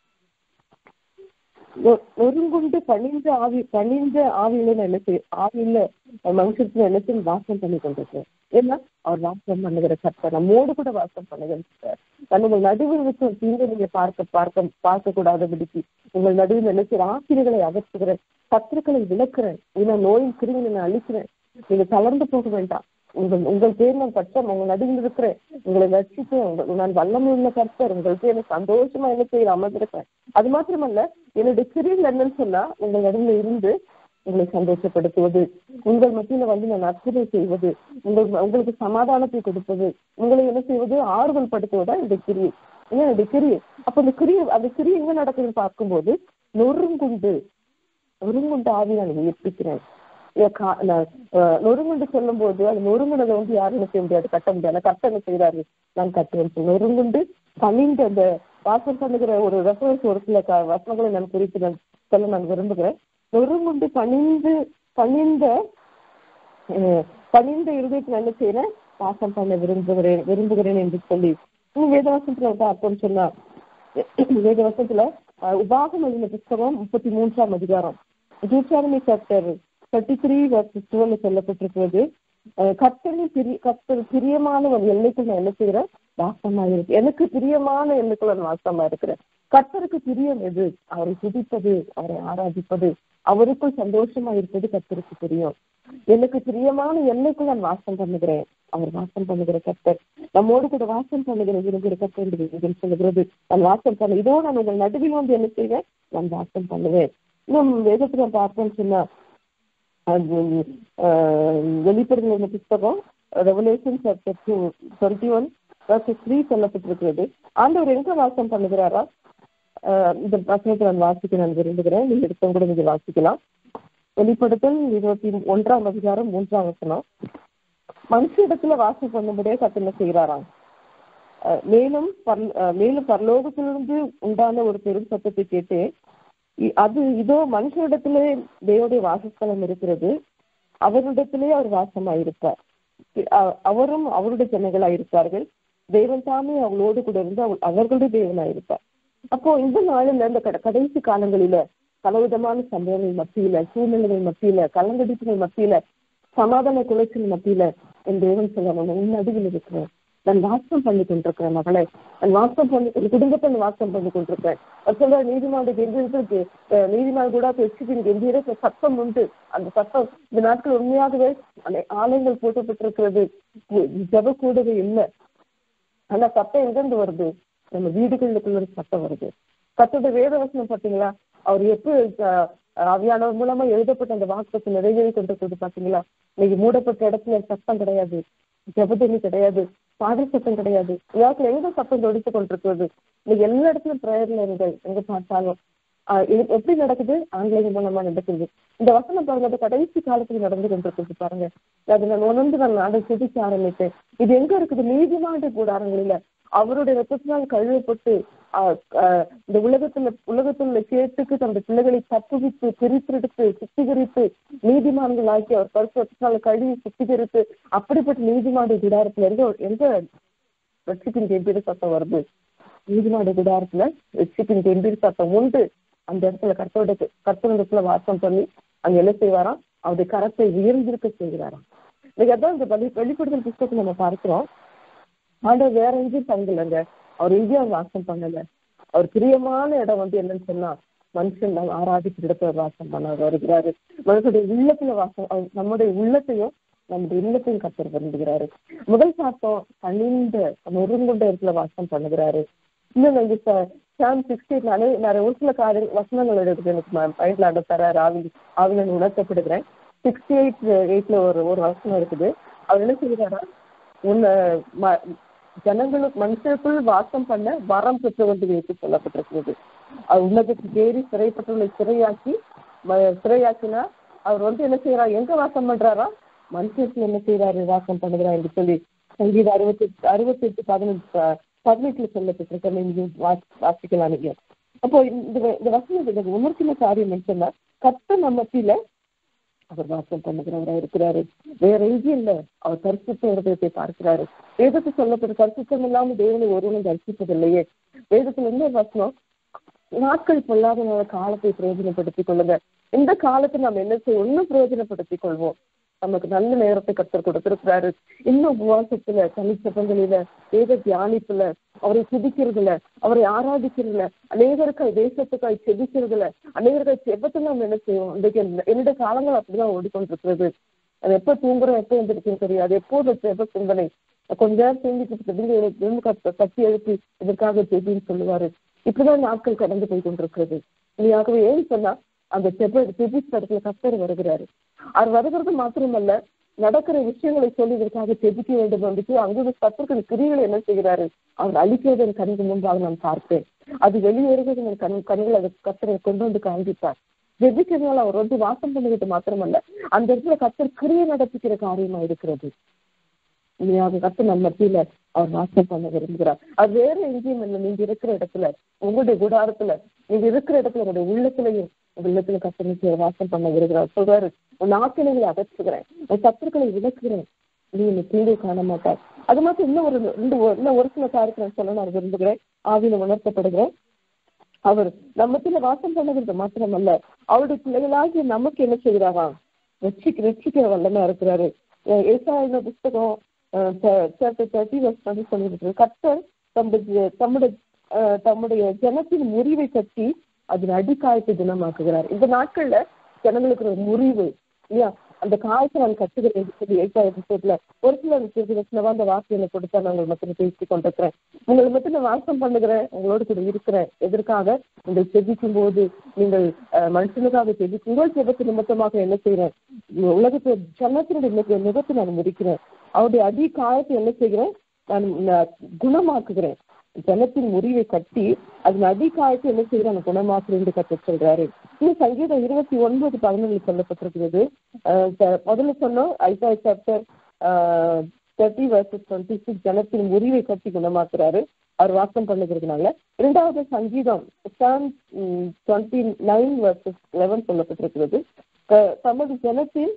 நொறுங்குண்டு பணிந்த ஆவி பணிந்த ஆவியில நான் என்ன செய்ய ஆவியில மனுஷத்துல என்ன செய்ய வாசம் பண்ணி கொண்டிருக்கேன் ஏன்னா அவர் வாசம் பண்ணுகிற கர்த்தர் நம்மோடு கூட வாசம் பண்ணுகிற நான் உங்கள் நடுவில் வச்சு ஒரு தீங்கு நீங்க பார்க்க பார்க்க பார்க்க கூடாதபடிக்கு உங்கள் நடுவில் என்ன செய்ய ஆசிரியர்களை அகற்றுகிறேன் சத்துருக்களை விளக்குறேன் ஏன்னா நோயின் கிருமி நான் அழிக்கிறேன் நீங்க தளர்ந்து போக வேண்டாம் உங்கள் உங்கள் பேர் நான் கஷ்டம் உங்கள் நடுவில் இருக்கிறேன் உங்களை ரசித்து நான் வல்லமை உள்ள கர்த்தர் உங்களுக்கு எனக்கு சந்தோஷமா என்ன செய்ய அமர்ந்திருக்கிறேன் அது மாத்திரமல்ல என்னுடைய கிரியில் என்னன்னு சொன்னா உங்கள் நடுவில் இருந்து உங்களை சந்தோஷப்படுத்துவது உங்கள் மத்தியில வந்து நான் அற்புதம் செய்வது உங்கள் உங்களுக்கு சமாதானத்தை கொடுப்பது உங்களை என்ன செய்வது ஆறுதல் படுத்துவதா இந்த கிரியை ஏன்னா என்னுடைய கிரியை அப்ப அந்த கிரியை அந்த கிரியை எங்க நடக்குதுன்னு பார்க்கும்போது நொறுங்குண்டு நொறுங்குண்டு ஆவி நான் உயிர்ப்பிக்கிறேன் நொறுங்குண்டு சொல்லும் போது அது நொறுங்குனதை வந்து யாரும் என்ன செய்ய முடியாது கட்ட முடியாது கட்ட என்ன செய்யறாரு நான் கட்டுவேன் நொறுங்குண்டு பணிந்து அந்த வாசம் பண்ணுகிற ஒரு ரெஃபரன்ஸ் ஒரு சில வசனங்களை நான் குறித்து நான் சொல்ல நான் விரும்புகிறேன் நொறுங்குண்டு பணிந்து பணிந்த பணிந்த இருதயத்தில் என்ன செய்யறேன் வாசம் பண்ண விரும்புகிறேன் விரும்புகிறேன் என்று சொல்லி வேதவாசத்துல அர்த்தம் சொன்னா வேதவாசத்துல உபாகம் எழுதின புஸ்தகம் முப்பத்தி மூன்றாம் அதிகாரம் ஜூச்சாரணி சாப்டர் தேர்ட்டி த்ரீ டுவெல் சொல்லப்பட்டிருக்கிறது கத்தரின் பிரி கத்தர் பிரியமான ஒரு எல்லைக்குள் நான் என்ன செய்கிறேன் வாசமா இருக்கு எனக்கு பிரியமான எல்லைக்குள்ள நான் வாசமா இருக்கிறேன் கர்த்தருக்கு பிரியம் எது அவரை துதிப்பது அவரை ஆராதிப்பது அவருக்குள் சந்தோஷமா இருப்பது கர்த்தருக்கு தெரியும் எனக்கு பிரியமான எல்லைக்குள் நான் வாசம் பண்ணுகிறேன் அவர் வாசம் பண்ணுகிற கர்த்தர் நம்மோடு கூட வாசம் பண்ணுகிற விரும்புகிற கர்த்தர் என்று வேதம் சொல்லுகிறது நான் வாசம் பண்ண இதோ நான் உங்கள் நடுவில் வந்து என்ன செய்வேன் நான் வாசம் பண்ணுவேன் இன்னும் வேதத்துல பார்த்தோம்னு சொன்னா அது வெளிப்படுகிற புத்தகம் revelation chapter two twenty one three சொல்லப்பட்டிருக்கிறது ஆண்டவர் எங்க வாசம் பண்ணுகிறாரா ஆஹ் இந்த வசனத்தை நான் வாசிக்க நான் விரும்புகிறேன் நீங்க எடுத்தவங்க கூட நீங்க வாசிக்கலாம் வெளிப்படுத்தல் இருபத்தி ஒன்றாம் அதிகாரம் மூன்றாம் வசனம் மனுஷ இடத்துல வாசம் பண்ணும்படியே கத்தனை செய்கிறாராம் ஆஹ் மேலும் பர்- ஆஹ் மேலும் பரலோகத்திலிருந்து உண்டான ஒரு பெரும் சத்தத்தை கேட்டு இ- அது இதோ மனுஷனிடத்திலே தேவனுடைய வாசஸ்தலம் இருக்கிறது அவரிடத்திலே அவர் வாசமாயிருப்பார் அ- அவரும் அவருடைய ஜனங்களாய் இருப்பார்கள் தேவன் தாமே அவளோடு கூட இருந்து அவள் அவர்களுடைய தேவனாயிருப்பார் அப்போ இந்த நாளில் இந்த கட- கடைசி காலங்களில பலவிதமான சம்பவங்கள் மத்தியில சூழ்நிலைகள் மத்தியில கலங்கடிப்புகள் மத்தியில சமாதான குலைச்சல் மத்தியில என் தேவன் சொல்ல உன் நடுவில் இருக்கிறேன் நான் வாசம் பண்ணி கொண்டிருக்கிறேன் மகளே நான் வாசம் பண்ணி என் குடும்பத்தை நான் வாசம் பண்ணி கொண்டிருக்கிறேன் அவர் சொல்ற நீதிமானுடைய கெஞ்சிருக்கு நீதிமான் கூட எச்சிப்பின் கெஞ்சிர சத்தம் உண்டு அந்த சத்தம் இந்த நாட்கள் உண்மையாகவே அனை- ஆலயங்கள் பூட்டப்பட்டிருக்கிறது ஜப கூடவே இல்லை ஆனா சத்தம் எங்கிருந்து வருது நம்ம வீடுகளுக்குள்ள ஒரு சத்தம் வருது சத்தோட வேத வசனம் பாத்தீங்களா அவர் எப்ப அஹ், ஆவியானவர் மூலமா எழுதப்பட்ட அந்த வாக்குக்கு நிறைவேறி கொண்டிருக்கிறது பாத்தீங்களா இன்னைக்கு மூடப்பட்ட இடத்துல சத்தம் கிடையாது ஜபதனி கிடையாது பாடல் சத்தம் கிடையாது இதாத்துல எங்க சத்தம் தொடித்து கொண்டிருக்கிறது இன்னைக்கு எல்லா இடத்துலயும் பிரேயர்ல இருங்கள் எங்க பார்த்தாலும் ஆஹ் இது எப்படி நடக்குது ஆன்லைன் மூலமா நடக்குது இந்த வசனம் பாருங்க அது கடைசி காலத்துல நடந்து கொண்டிருக்குது பாருங்க அது நான் உணர்ந்து நான் நாடை சிதிக்க ஆரம்பித்தேன் இது எங்க இருக்குது நீதிமாண்டு கூடாரங்களில அவருடைய ரத்தத்தினால் கழுவப்பட்டு ஆஹ் ஆஹ் இந்த உலகத்துல உலகத்தில் உள்ள கேட்டுக்கு தன்னுடைய பிள்ளைகளை தப்புவித்து பிரித்தெடுத்து சுத்திகரித்து நீதிமான்களாக்கி அவர் பரிசுத்தினால கழுவி சுத்திகரித்து அப்படிப்பட்ட நீதிமாண்டு கூடாரத்துல இருந்து எங்க ரட்சிப்பின் கெம்பீர சத்தம் வருது நீதிமாடு குடாரத்துல ரட்சிப்பின் கெம்பீர சத்தம் உண்டு அந்த இடத்துல கர்த்தோட கர்த்தனிடத்துல வாசம் பண்ணி அங்க என்ன செய்வாராம் அவருடைய கரத்தை உயர்ந்திருக்க செய்கிறாராம் இன்னைக்கு அதான் இந்த வெளி வெளிப்படுதல் புத்தகத்தை நம்ம பார்க்கிறோம் ஆண்டவர் வேற எங்கேயும் தங்கலைங்க அவர் எங்கேயும் அவர் வாசம் பண்ணல அவர் பிரியமான இடம் வந்து என்னன்னு சொன்னா மனுஷன் நாம் ஆராதிக்கிற இடத்துல வாசம் பண்ண வருகிறாரு மனுஷனுடைய உள்ளத்துல வாசம் அவர் நம்முடைய உள்ளத்தையும் நம்முடைய இல்லத்தையும் கத்தர் விரும்புகிறாரு முதல் சாத்தம் கனிந்த நொறுங்குண்ட இடத்துல வாசம் பண்ணுகிறாரு இன்னும் வந்து சாம் சிக்ஸ்டி நிறைய நிறைய ஒரு சில காரிய வசனங்கள் எடுத்து எனக்கு மைண்ட்ல அட தர ஆவி ஆவில உணர்த்தப்படுகிறேன் சிக்ஸ்டி எயிட் எயிட்ல ஒரு ஒரு வசனம் இருக்குது அவர் என்ன செய்கிறாரா உன்னை ம- ஜனங்களுக்கு மனுஷருக்குள் வாசம் பண்ண வரம் பெற்றவர்கள் வைத்து சொல்லப்பட்டிருக்கிறது அவர் உலகத்துக்கு ஏறி சிறைப்பட்டுள்ள சிறையாக்கி ம- சிறையாக்கினா அவர் வந்து என்ன செய்யறாரு எங்க வாசம் பண்றாரா மனுஷருக்கு என்ன செய்யறாரு வாசம் பண்ணுகிறார் என்று சொல்லி சங்கீத அறுபத்தி அறுபத்தி எட்டு பதினெட்டு பதினெட்டுல சொல்லப்பட்டிருக்க நீங்க வா- வாசிக்கலாம் நீங்க அப்போ இந்த இந்த வசனம் எனக்கு உணர்த்தின காரியம் என்ன சொன்னா கத்த நம்மத்தில அவர் வாசம் பண்ணுகிறவரா இருக்கிறாரு வேற எங்கேயும் இல்ல அவர் பரிசுத்த இருதயத்தை பார்க்கிறாரு வேதத்தில் சொல்லப்பட்ட பரிசுத்தம் இல்லாம தேவனை ஒருவனும் தரிசிப்பதில்லையே வேதத்துல இன்னொரு வசனம் நாட்கள் பொல்லாத நேர காலத்தை பிரயோஜனப்படுத்திக் கொள்ளுங்க இந்த காலத்தை நாம் என்ன செய்ய இன்னும் பிரயோஜனப்படுத்திக் கொள்வோம் நமக்கு நல்ல நேரத்தை கத்தர் கொடுத்திருக்கிறாரு இன்னும் உபவாசத்துல தனிச்சபங்களில வேத தியானிப்புல அவரை துதிக்கிறதுல அவரை ஆராதிக்கிறதுல அநேகருக்காய் தேசத்துக்காய் செபிக்கிறதுல அநேகருக்காய் செபத்துல நம்ம என்ன செய்வோம் இன்றைக்கு என்ன- என்னுடைய காலங்கள் அப்படிதான் ஓடிக்கொண்டிருக்கிறது அது எப்ப தூங்குறோம் எப்ப எழுந்திருக்கும் தெரியாது எப்போது எப்ப சிந்தனை கொஞ்ச நேரம் தூங்கிட்டு திடீர்னு எழு- எழுந்து கத்த- கத்தி எழுப்பி இதற்காக ஜெபின்னு சொல்லுவாரு இப்படிதான் நாட்கள் கடந்து போய் கொண்டிருக்கிறது நீயாகவே ஏன் சொன்னா அந்த செப ஜெபிச்ச இடத்துல கத்தர் வருகிறாரு அவர் வருகிறது மாத்திரமல்ல நடக்கிற விஷயங்களை சொல்லி இதற்காக ஜெபிக்க வேண்டும் வந்துட்டு அங்குள்ள கத்தர்கள் கிரிகளை என்ன செய்கிறாரு அவர் அழிக்கிறது என் கண்ணுக்கு முன்பாக நான் பார்த்தேன் அது வெளியேறுகிறது என் கண் கண்கள் அதை கத்தரை கொண்டு வந்து காண்பித்தார் ஜெபிக்கிறதுனால அவர் வந்து வாசம் பண்ணுவது மாத்திரமல்ல அந்த இடத்துல கத்தர் கிரியை நடத்திக்கிற காரியமா இருக்கிறது இல்லையாக கத்து நம்ம மத்தியில அவர் வாசம் பண்ண விரும்புகிறார் அது வேற எங்கேயும் இல்லை நீங்க இருக்கிற இடத்துல உங்களுடைய குடாரத்துல நீங்க இருக்கிற இடத்துல உங்களுடைய உள்ளத்திலையும் உங்க உள்ளத்துல கத்தனை வாசம் பண்ண விரும்புகிறார் சொல்றாரு உன் ஆக்கினைகளை அகற்றுகிறேன் உன் சத்துருக்களை விளக்குகிறேன் நீ என்னை தீங்கை காண மாட்டார் அது மட்டும் இன்னும் ஒரு ரெண்டு ஒரு- இன்னும் ஒரு சில காரியத்தை நான் சொல்ல நான் விரும்புகிறேன் ஆவியில உணர்த்தப்படுகிறேன் அவர் நம்மத்துல வாசம் பண்ணுகிறது மாத்திரமல்ல அவருடைய பிள்ளைகளாகிய நமக்கு என்ன செய்கிறாராம் ரட்சிக்க ரட்சிக்கிற வல்லமா இருக்கிறாரு அஹ் ஏசாயா புஸ்தகம் சாப்டர் தேர்ட்டி வர்ஸ் பண்ணி சொல்லிட்டு கர்த்தர் தம்முடைய தம்முடைய அஹ், தம்முடைய ஜனத்தின் முறிவை கட்டி அதன் அடிக்காயத்தை குணமாக்குகிறார் இந்த நாட்கள்ல ஜனங்களுக்கு ஒரு முறிவு இல்லையா அந்த காயத்தை நான் கட்டுகிறேன் என்று சொல்லி எட்டாவது எபிசோட்ல ஒரு சில விஷயத்துல அந்த வார்த்தைகளை கொடுத்தா நான் உங்கள் மத்தியில் பேசிக் கொண்டிருக்கிறேன் உங்களை மத்தியில் நான் வாசம் பண்ணுகிறேன் உங்களோடு கூட இருக்கிறேன் எதற்காக நீங்கள் செபிக்கும் போது நீங்கள் அஹ், மனுஷனுக்காக செபிக்கும் உங்கள் செபத்து நிமித்தமாக என்ன செய்யறேன் உலகத்தை ஜனத்தினுடைய முக- முகத்தை நான் முடிக்கிறேன் அவருடைய அடி காயத்தை என்ன செய்கிறேன் நான் நான் குணமாக்குகிறேன் ஜனத்தின் முறிவை கட்டி அதன் அதிகாயத்தை என்ன செய்கிறேன் நான் குணமாக்குறேன் என்று கற்று சொல்றாரு இன்னும் சங்கீதம் இருபத்தி ஒன்பது பதினொன்று சொல்லப்பட்டிருக்கிறது அஹ் ச- முதல்ல சொன்னோம் Isaiah chapter thirty verses twenty six ஜனத்தின் முறிவை கட்டி குணமாக்குறாரு அவர் வாசம் பண்ணுகிறதுனால இரண்டாவது சங்கீதம் டுவெண்ட்டி நைன் வர்சஸ் லெவன் சொல்லப்பட்டிருக்கிறது க- தமது ஜனத்தின்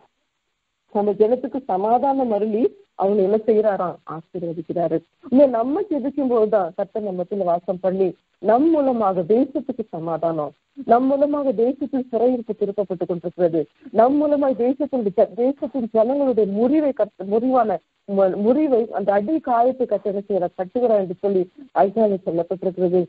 நம்ம ஜனத்துக்கு சமாதானம் அருளி அவங்க என்ன செய்யறாராம் ஆசீர்வதிக்கிறாரு இல்ல நம்ம ஜெபிக்கும் போதுதான் கர்த்தர் நம்மத்துல வாசம் பண்ணி நம் மூலமாக தேசத்துக்கு சமாதானம் நம் மூலமாக தேசத்தில் சிறையிருப்பு திருப்பப்பட்டு கொண்டிருக்கிறது நம் மூலமாக தேசத்தின் தேசத்தின் ஜனங்களுடைய முறிவை கட்ட முறிவான மு- முறிவை அந்த அடி காயத்தை கட்ட என்ன செய்யற கட்டுகிறார் என்று சொல்லி ஐசால சொல்லப்பட்டிருக்கிறது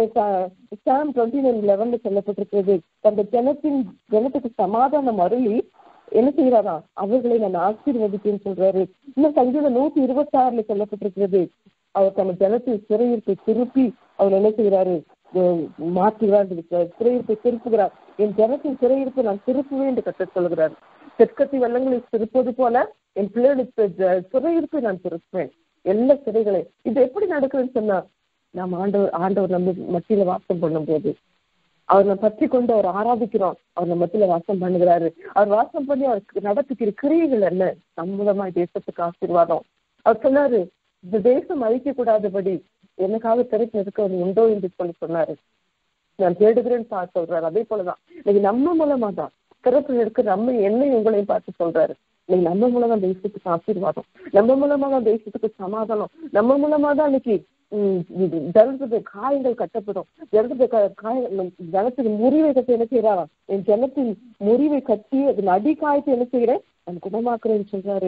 சாம் டுவெண்ட்டி நைன் லெவன்ல சொல்லப்பட்டிருக்கிறது அந்த ஜனத்தின் ஜனத்துக்கு சமாதானம் அருளி என்ன செய்யறாரா அவர்களை நான் ஆசீர்வதிப்பேன்னு சொல்றாரு இன்னும் சங்கீதம் நூத்தி இருபத்தி ஆறுல சொல்லப்பட்டிருக்கிறது அவர் தம் ஜனத்தின் சிறையிருப்பை திருப்பி அவர் என்ன செய்யறாரு அஹ் மாற்றுகிறார் என்று இருக்கிறார். சிறையிருப்பை திருப்புகிறார் என் ஜனத்தின் சிறையிருப்பை நான் திருப்புவேன் என்று கற்றுக் சொல்கிறார் தெற்கத்தி வெள்ளங்களை திருப்பது போல என் பிள்ளைகளுக்கு ஜ- சிறையிருப்பை நான் திருப்புவேன் எல்லா சிறைகளை இது எப்படி நடக்குதுன்னு சொன்னா நாம் ஆண்டவர் ஆண்டவர் நம்ம மத்தியில வாசம் பண்ணும்போது அவர் நம்ம பற்றி கொண்டு அவர் ஆராதிக்கிறோம் அவர் நம்ம மத்தியில வாசம் பண்ணுகிறாரு அவர் வாசம் பண்ணி அவருக்கு நடத்துக்கிற கிரியைகள் என்ன நம் மூலமாய் தேசத்துக்கு ஆசீர்வாதம் அவர் சொன்னாரு இந்த தேசம் அழிக்க கூடாதபடி எனக்காக திறப்பு இருக்கிறது உண்டோ என்று சொல்லி சொன்னாரு நான் தேடுகிறேன்னு பார்த்து சொல்றாரு அதே போலதான் இன்னைக்கு நம்ம மூலமா தான் திறப்பு இருக்க நம்ம என்னை உங்களையும் பார்த்து சொல்றாரு இன்னைக்கு நம்ம மூலமா தேசத்துக்கு ஆசீர்வாதம் நம்ம மூலமா தான் தேசத்துக்கு சமாதானம் நம்ம மூலமா தான் இன்னைக்கு உம் இது ஜனத்துக்கு காயங்கள் கட்டப்படும் ஜனத்துக்கு க- காய ஜனத்துக்கு முறிவை கட்டி என்ன செய்யறாராம் என் ஜனத்தின் முறிவை கட்டி அதன் அடி காயத்தை என்ன செய்யறேன் நான் குணமாக்குறேன்னு சொல்றாரு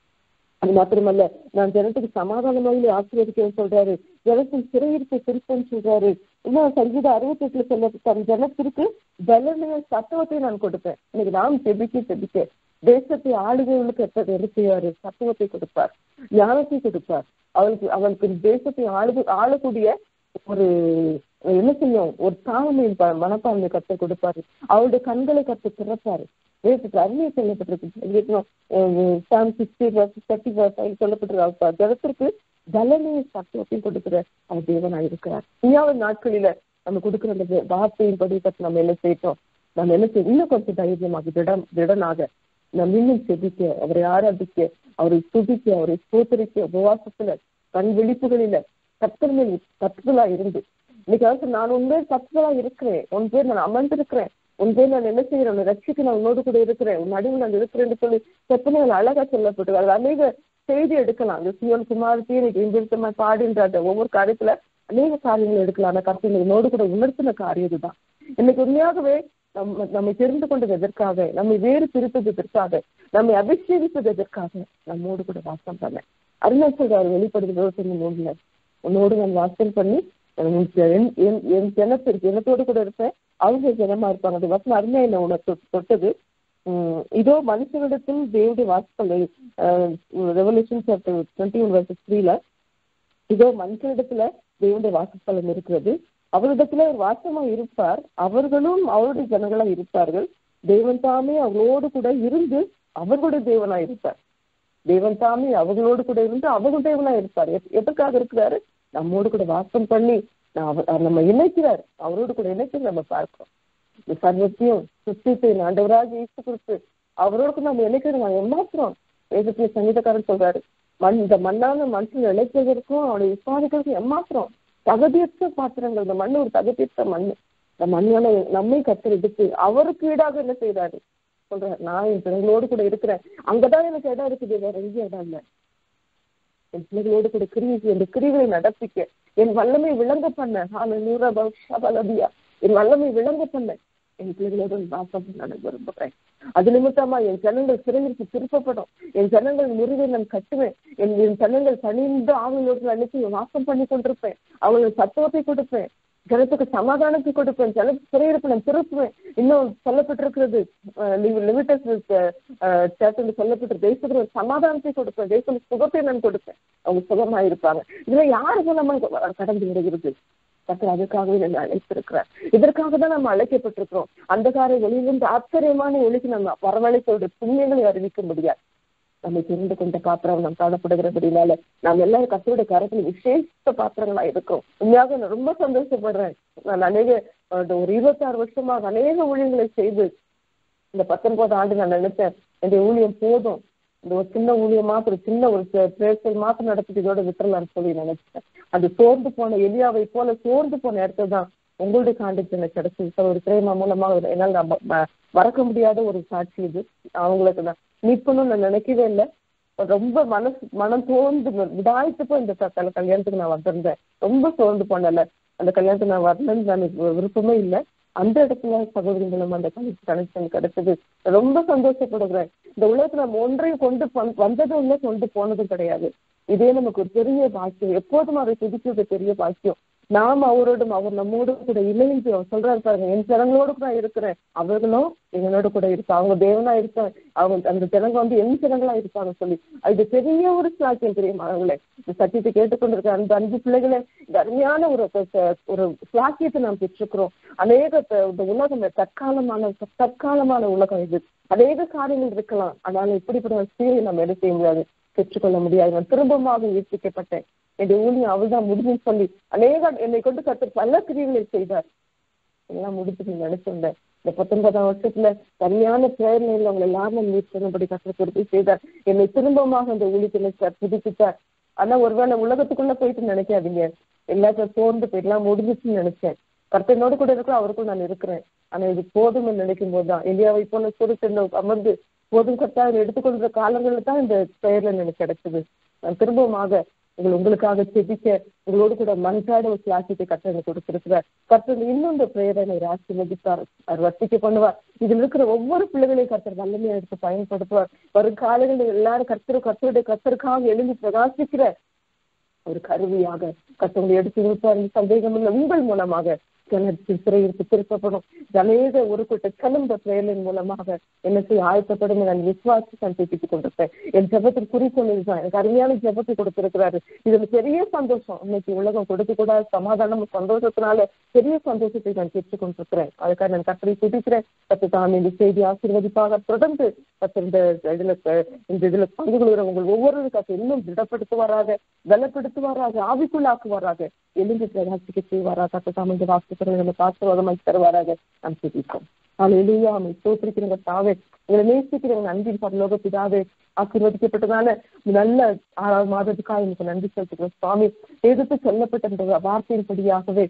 அது மாத்திரமல்ல நான் ஜனத்துக்கு சமாதானமாக ஆசீர்வதிக்கிறேன்னு சொல்றாரு ஜனத்தின் சிறையிருப்பை திருப்பன்னு சொல்றாரு இன்னும் சங்கீத அறுபத்தி எட்டுல சொல்ல தன் ஜனத்திற்கு பலனைய சத்துவத்தை நான் கொடுப்பேன் இன்னைக்கு நாம் செபிக்க செபிக்க தேசத்தை ஆளுகைகளுக்கு எப்ப என்ன செய்வாரு சத்துவத்தை கொடுப்பார் ஞானத்தை கொடுப்பார் அவளுக்கு அவளுக்கு தேசத்தை ஆளு ஆளக்கூடிய ஒரு என்ன செய்யும் ஒரு தாழ்மை மனப்பான்மை கத்தை கொடுப்பாரு அவளுடைய கண்களை கத்து திறப்பாரு வேதத்துக்கு அருமையை சொல்லப்பட்டிருக்கு psalm sixty verse thirty verse சொல்லப்பட்டிருக்கு ஜனத்திற்கு பலனையை சத்துவத்தையும் கொடுக்கிற அவர் தேவனாக இருக்கிறார் இனியாவது நாட்களில நம்ம கொடுக்கிற அந்த வார்த்தையின் படி பற்றி நம்ம என்ன செய்யட்டோம் நம்ம என்ன செய்ய இன்னும் கொஞ்சம் தைரியமாக திடம் திடனாக நம்ம இன்னும் செபிக்க அவரை ஆராதிக்க அவரை துதிக்க அவரை சோத்தரிக்க உபவாசத்துல கண் விழிப்புகளில கத்தர் மேல் கத்துதலா இருந்து இன்னைக்கு அதாவது நான் உண்மையே கத்துதலா இருக்கிறேன் உன் பேர் நான் அமர்ந்திருக்கிறேன் உன் பேர் நான் என்ன செய்யறேன் உன்னை ரட்சிக்க நான் உன்னோடு கூட இருக்கிறேன் உன் நடுவில் நான் இருக்கிறேன்னு சொல்லி செப்பனைகள் அழகா சொல்லப்பட்டு அது அநேக செய்தி எடுக்கலாம் அந்த சிவன் குமாரத்தையும் எனக்கு இங்கிருத்தமா பாடுன்ற அந்த ஒவ்வொரு காரியத்துல அநேக காரியங்கள் எடுக்கலாம் அந்த கருத்து என்னோடு கூட உணர்த்தின காரியம் இதுதான் இன்னைக்கு உண்மையாகவே நம்ம நம்மை தெரிந்து கொண்டது எதற்காக நம்மை வேறு பிரித்தது எதற்காக நம்மை அபிஷேகிப்பது எதற்காக நம்மோடு கூட வாசம் பண்ண அருணாச்சல் சொல்றாரு வெளிப்படுது இருபத்தி மூணுல உன்னோடு நான் வாசம் பண்ணி என் என் என் ஜனத்திற்கு ஜனத்தோடு கூட இருப்பேன் அவங்க ஜனமா இருப்பாங்க அது வசனம் அருமையா என்ன உனக்கு தொட்டது உம் இதோ மனுஷனிடத்தில் தேவடைய வாசல் revolution chapter twenty one verses த்ரீல இதோ மனுஷனிடத்துல தேவனுடைய வாசஸ்தலம் இருக்கிறது அவரிடத்துல ஒரு வாசமா இருப்பார் அவர்களும் அவருடைய ஜனங்களா இருப்பார்கள் தேவன் தாமே அவர்களோடு கூட இருந்து அவர்களுடைய தேவனா இருப்பார் தேவன் தாமே அவர்களோடு கூட இருந்து அவங்க தேவனா இருப்பார் எப்- எதற்காக இருக்கிறாரு நம்மோடு கூட வாசம் பண்ணி நான் அவர் அவர் நம்ம இணைக்கிறார் அவரோடு கூட இணைக்கிறது நம்ம பார்க்கிறோம் இந்த சர்வத்தையும் சுத்தித்தை ஆண்டவராக இயேசு கிறிஸ்து அவரோடு கூட நம்ம இணைக்கிறது நான் ஏமாத்துறோம் வேதத்துல சங்கீதக்காரன் சொல்றாரு மண் இந்த மண்ணான மனுஷன் இழைப்பதற்கும் அவனை விசாரிக்கிறதுக்கும் ஏமாத்துறோம் தகுதியற்ற பாத்திரங்கள் இந்த மண்ணு ஒரு தகுதியற்ற மண்ணு இந்த மண்ணால நம்மை கத்தர் எடுத்து அவருக்கு ஈடாக என்ன செய்யறாரு சொல்றாரு நான் என் பிள்ளைகளோடு கூட இருக்கிறேன் அங்கதான் எனக்கு இடம் இருக்குது வேற எங்கேயும் இடம் இல்லை என் பிள்ளைகளோடு கூட கிரியை இந்த கிரிகளை நடப்பிக்க என் வல்லமை விளங்க பண்ண நான் நூறா பலதியா என் வல்லமை விளங்க பண்ண என் பிள்ளைகளோடு வாசம் பண்ண விரும்புகிறேன் அது நிமித்தமா என் ஜனங்கள் சிறையிற்கு திருப்பப்படும் என் ஜனங்கள் முருகை நான் கட்டுவேன் என் என் ஜனங்கள் பணிந்து ஆவியோடு அன்னைக்கு வாசம் பண்ணி கொண்டிருப்பேன் அவங்களுக்கு சத்துவத்தை கொடுப்பேன் ஜனத்துக்கு சமாதானத்தை கொடுப்பேன் ஜன சிறையிருப்பு நான் திருப்புவேன் இன்னும் சொல்லப்பட்டிருக்கிறது லிமிட்டஸ் சேர்த்து சொல்லப்பட்டு தேசத்துக்கு ஒரு சமாதானத்தை கொடுப்பேன் தேசத்துக்கு சுகத்தை நான் கொடுப்பேன் அவங்க சுகமா இருப்பாங்க இதுல யாரு மூலமா கடந்து வருகிறது கத்தர் அதுக்காகவே நம்ம அழைத்திருக்கிறார் இதற்காக தான் நம்ம அழைக்கப்பட்டிருக்கிறோம் அந்த காரை வெளியிலிருந்து ஆச்சரியமான ஒளிக்கு நம்ம வரவழைத்தோட புண்ணியங்களை அறிவிக்க முடியாது நம்மை தெரிந்து கொண்ட பாத்திரம் நாம் காணப்படுகிறபடினால நாம் எல்லாரும் கத்தருடைய கரத்தில் விசேஷ பாத்திரங்களா இருக்கோம் உண்மையாக நான் ரொம்ப சந்தோஷப்படுறேன் நான் அநேக ஒரு இருபத்தாறு வருஷமாக அநேக ஊழியங்களை செய்து இந்த பத்தொன்பது ஆண்டு நான் நினைச்சேன் என்னுடைய ஊழியம் போதும் இந்த ஒரு சின்ன ஊழியமா ஒரு சின்ன ஒரு பிரேசல் மாத்திரம் நடத்திட்டு இதோட விட்டுறலாம்னு சொல்லி நினைச்சேன் அது சோர்ந்து போன எலியாவை போல சோர்ந்து போன இடத்துல தான் உங்களுடைய காண்டக்ட் எனக்கு கிடைச்சது ஒரு பிரேமா மூலமாக என்னால் மறக்க முடியாத ஒரு சாட்சி இது அவங்களுக்கு நான் மீட்கணும்னு நான் நினைக்கவே இல்லை ரொம்ப மனசு மனம் தோர்ந்து விடாய்த்து போய் இந்த கல்யாணத்துக்கு நான் வந்திருந்தேன் ரொம்ப சோர்ந்து போனல அந்த கல்யாணத்துக்கு நான் வரணும்னு நான் விருப்பமே இல்லை அந்த இடத்துல சகோதரி மூலம் அந்த கனெக்ஷன் கிடைச்சது ரொம்ப சந்தோஷப்படுகிறேன் இந்த உலகத்துல நம்ம ஒன்றையும் கொண்டு வந்ததும் இல்லை கொண்டு போனதும் கிடையாது இதே நமக்கு ஒரு பெரிய பாக்கியம் எப்போதும் அதை துதிக்கிறது பெரிய பாக்கியம் நாம் அவரோடும் அவர் நம்மோடு கூட இணைந்து அவர் சொல்றாரு பாருங்க என் ஜனங்களோடு கூட இருக்கிறேன் அவர்களும் எங்களோட கூட இருப்பாங்க அவங்க தேவனா இருக்க அவங்க அந்த ஜனங்க வந்து என் ஜனங்களா இருப்பாங்க சொல்லி இது பெரிய ஒரு சாக்கியம் பெரிய மகங்களே இந்த சத்தியத்தை கேட்டுக்கொண்டிருக்க அந்த அஞ்சு பிள்ளைகளே இந்த அருமையான ஒரு ஒரு சாக்கியத்தை நாம் பெற்றிருக்கிறோம் அநேக இந்த உலகம் தற்காலமான தற்காலமான உலகம் இது அநேக காரியங்கள் இருக்கலாம் அதனால இப்படிப்பட்ட சீரை நம்ம எது செய்ய முடியாது பெற்றுக்கொள்ள முடியாது நான் திரும்பமாக ஈர்ப்பிக்கப்பட்டேன் என்னுடைய ஊழியம் அவள்தான் முடிஞ்சுன்னு சொல்லி அநேக என்னை கொண்டு கற்று பல கிரியங்களை செய்தார் எல்லாம் முடிச்சு நினைச்சிருந்தேன் இந்த பத்தொன்பதாம் வருஷத்துல சரியான பிரேரணையில் அவங்க எல்லாரும் மீட் பண்ணும்படி கற்று கொடுத்து செய்தார் என்னை திரும்பமாக அந்த ஊழியத்தை புதுப்பித்தார் ஆனா ஒருவேளை உலகத்துக்குள்ள போயிட்டு நினைக்காதீங்க எல்லாத்தையும் சோர்ந்து போயிடலாம் முடிஞ்சிச்சுன்னு நினைச்சேன் கர்த்தனோடு கூட இருக்கிற அவருக்கும் நான் இருக்கிறேன் ஆனா இது போதும்னு நினைக்கும் போதுதான் இந்தியாவை போல சுருத்து அமர்ந்து போதும் கர்த்தாவை எடுத்துக்கொள்ற காலங்கள்ல தான் இந்த பெயர்ல எனக்கு கிடைச்சது நான் திரும்பமாக உங்கள் உங்களுக்காக செபிக்க உங்களோடு கூட மன்றாட ஒரு கிளாசிக்கை கர்த்தனை கொடுத்திருக்கிறார் கர்த்தர் இன்னும் இந்த பெயரை அவர் ஆசீர்வதித்தார் அவர் வர்த்திக்க பண்ணுவார் இதுல இருக்கிற ஒவ்வொரு பிள்ளைகளையும் கர்த்தர் வல்லமையா எடுத்து பயன்படுத்துவார் வரும் காலங்களில் எல்லாரும் கர்த்தர் கர்த்தருடைய கர்த்தருக்காக எழுந்து பிரகாசிக்கிற ஒரு கருவியாக கர்த்தவங்களை எடுத்து நிற்பார் சந்தேகம் இல்லை உங்கள் மூலமாக கிணற்றில் சிறையிற்கு திருப்பப்படும் அநேக ஒரு கூட்ட கிளம்ப செயலின் மூலமாக என்ன செய்ய ஆயத்தப்படும் நான் விசுவாசி நான் பேசித்துக் கொண்டிருப்பேன் என் ஜபத்தில் குறிக்கோள் இதுதான் எனக்கு அருமையான ஜபத்தை கொடுத்திருக்கிறாரு இதுல பெரிய சந்தோஷம் இன்னைக்கு உலகம் கொடுக்க கூட சமாதானம் சந்தோஷத்தினால பெரிய சந்தோஷத்தை நான் பெற்றுக் கொண்டிருக்கிறேன் அதுக்காக நான் கத்தரை துதிக்கிறேன் கத்து தான் இந்த செய்தி ஆசீர்வதிப்பாக தொடர்ந்து கத்து இந்த இதுல இந்த இதுல பங்கு கொள்கிற உங்கள் ஒவ்வொரு கத்து இன்னும் திடப்படுத்துவாராக பலப்படுத்துவாராக ஆவிக்குள்ளாக்குவாராக எழுந்து பிரகாசிக்க செய்வாராக கத்து தாம் இந்த வாசிக்கிறவங்க நம்ம ஆசீர்வாதமாக்கி தருவாராக நாம் துதிப்போம் அலையிலேயே அவனை தோற்றிருக்கிறவங்க தாவே எங்களை நேசிக்கிறவங்க அன்பின் பரலோக பிதாவே ஆசீர்வதிக்கப்பட்டதான நல்ல ஆறாவது மாதத்துக்காக எனக்கு நன்றி செலுத்துகிறோம் சுவாமி எதிர்த்து சொல்லப்பட்ட இந்த வார்த்தையின்படியாகவே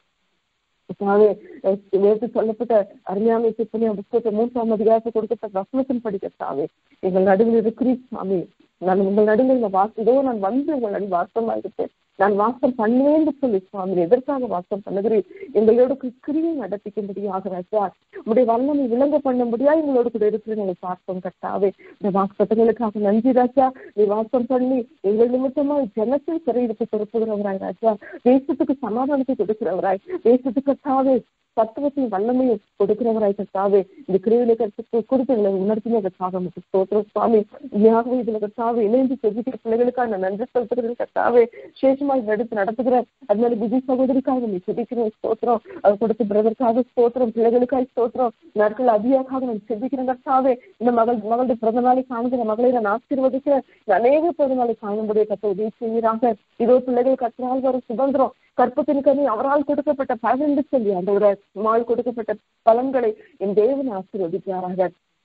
வேறு சொல்லப்பட்ட அருமையான சிப்பனியா புத்தகத்தை மூன்றாம் அதிகாரத்தை கொடுக்கப்பட்ட வசனத்தின் படிக்க சாவே எங்கள் நடுவில் இருக்கிறீ சாமி நான் உங்கள் நடுவில் வாசிதோ நான் வந்து உங்கள் நடுவில் வாசமா இருப்பேன் நான் வாசம் பண்ணுவேன் சொல்லி சுவாமி எதற்காக வாசம் பண்ணுகிறேன் எங்களோட கிரியை நடத்திக்கும்படியாக ராஜா உடைய வல்லமை விளங்க பண்ணும்படியா எங்களோட கூட இருக்கிற எங்களை பார்த்தோம் கட்டாவே இந்த வாசகங்களுக்காக நன்றி ராஜா நீ வாசம் பண்ணி எங்கள் நிமித்தமா ஜனத்தில் சிறையிடுத்து பொறுப்புகிறவராய் ராஜா தேசத்துக்கு சமாதானத்தை கொடுக்கிறவராய் தேசத்துக்கு கட்டாவே தத்துவத்தின் வல்லமையை கொடுக்கிறவராய் கத்தாவே இந்த கிரியில கருத்துக்கு குறித்து எங்களை உணர்த்தின கத்தாவே ஸ்தோத்திரம் சுவாமி யாகவே இதுல கத்தாவே இணைந்து செஞ்சுக்கிற பிள்ளைகளுக்காக நான் நன்றி செலுத்துகிறேன் கத்தாவே சேஷமாய் எடுத்து நடத்துகிறேன் அது மாதிரி விஜி சகோதரிக்காக நீ செபிக்கிறேன் ஸ்தோத்திரம் அது கொடுத்து பிரதற்காக ஸ்தோத்திரம் பிள்ளைகளுக்காக ஸ்தோத்திரம் நாட்கள் அதிகாக நான் செபிக்கிறேன் கத்தாவே இந்த மகள் மகளுடைய பிறந்த நாளை காணுகிற மகளை நான் ஆசீர்வதிக்கிறேன் அநேக பிறந்த நாளை காணும்படிய கத்த உதவி செய்கிறாங்க இதோ பிள்ளைகள் கற்றால் வரும் சுதந்திரம் கற்பத்தின் கனி அவரால் கொடுக்கப்பட்ட பலன் என்று சொல்லி அந்த ஒரு மால் கொடுக்கப்பட்ட பலன்களை என் தேவன் ஆசீர்வதிக்கிறார்கள்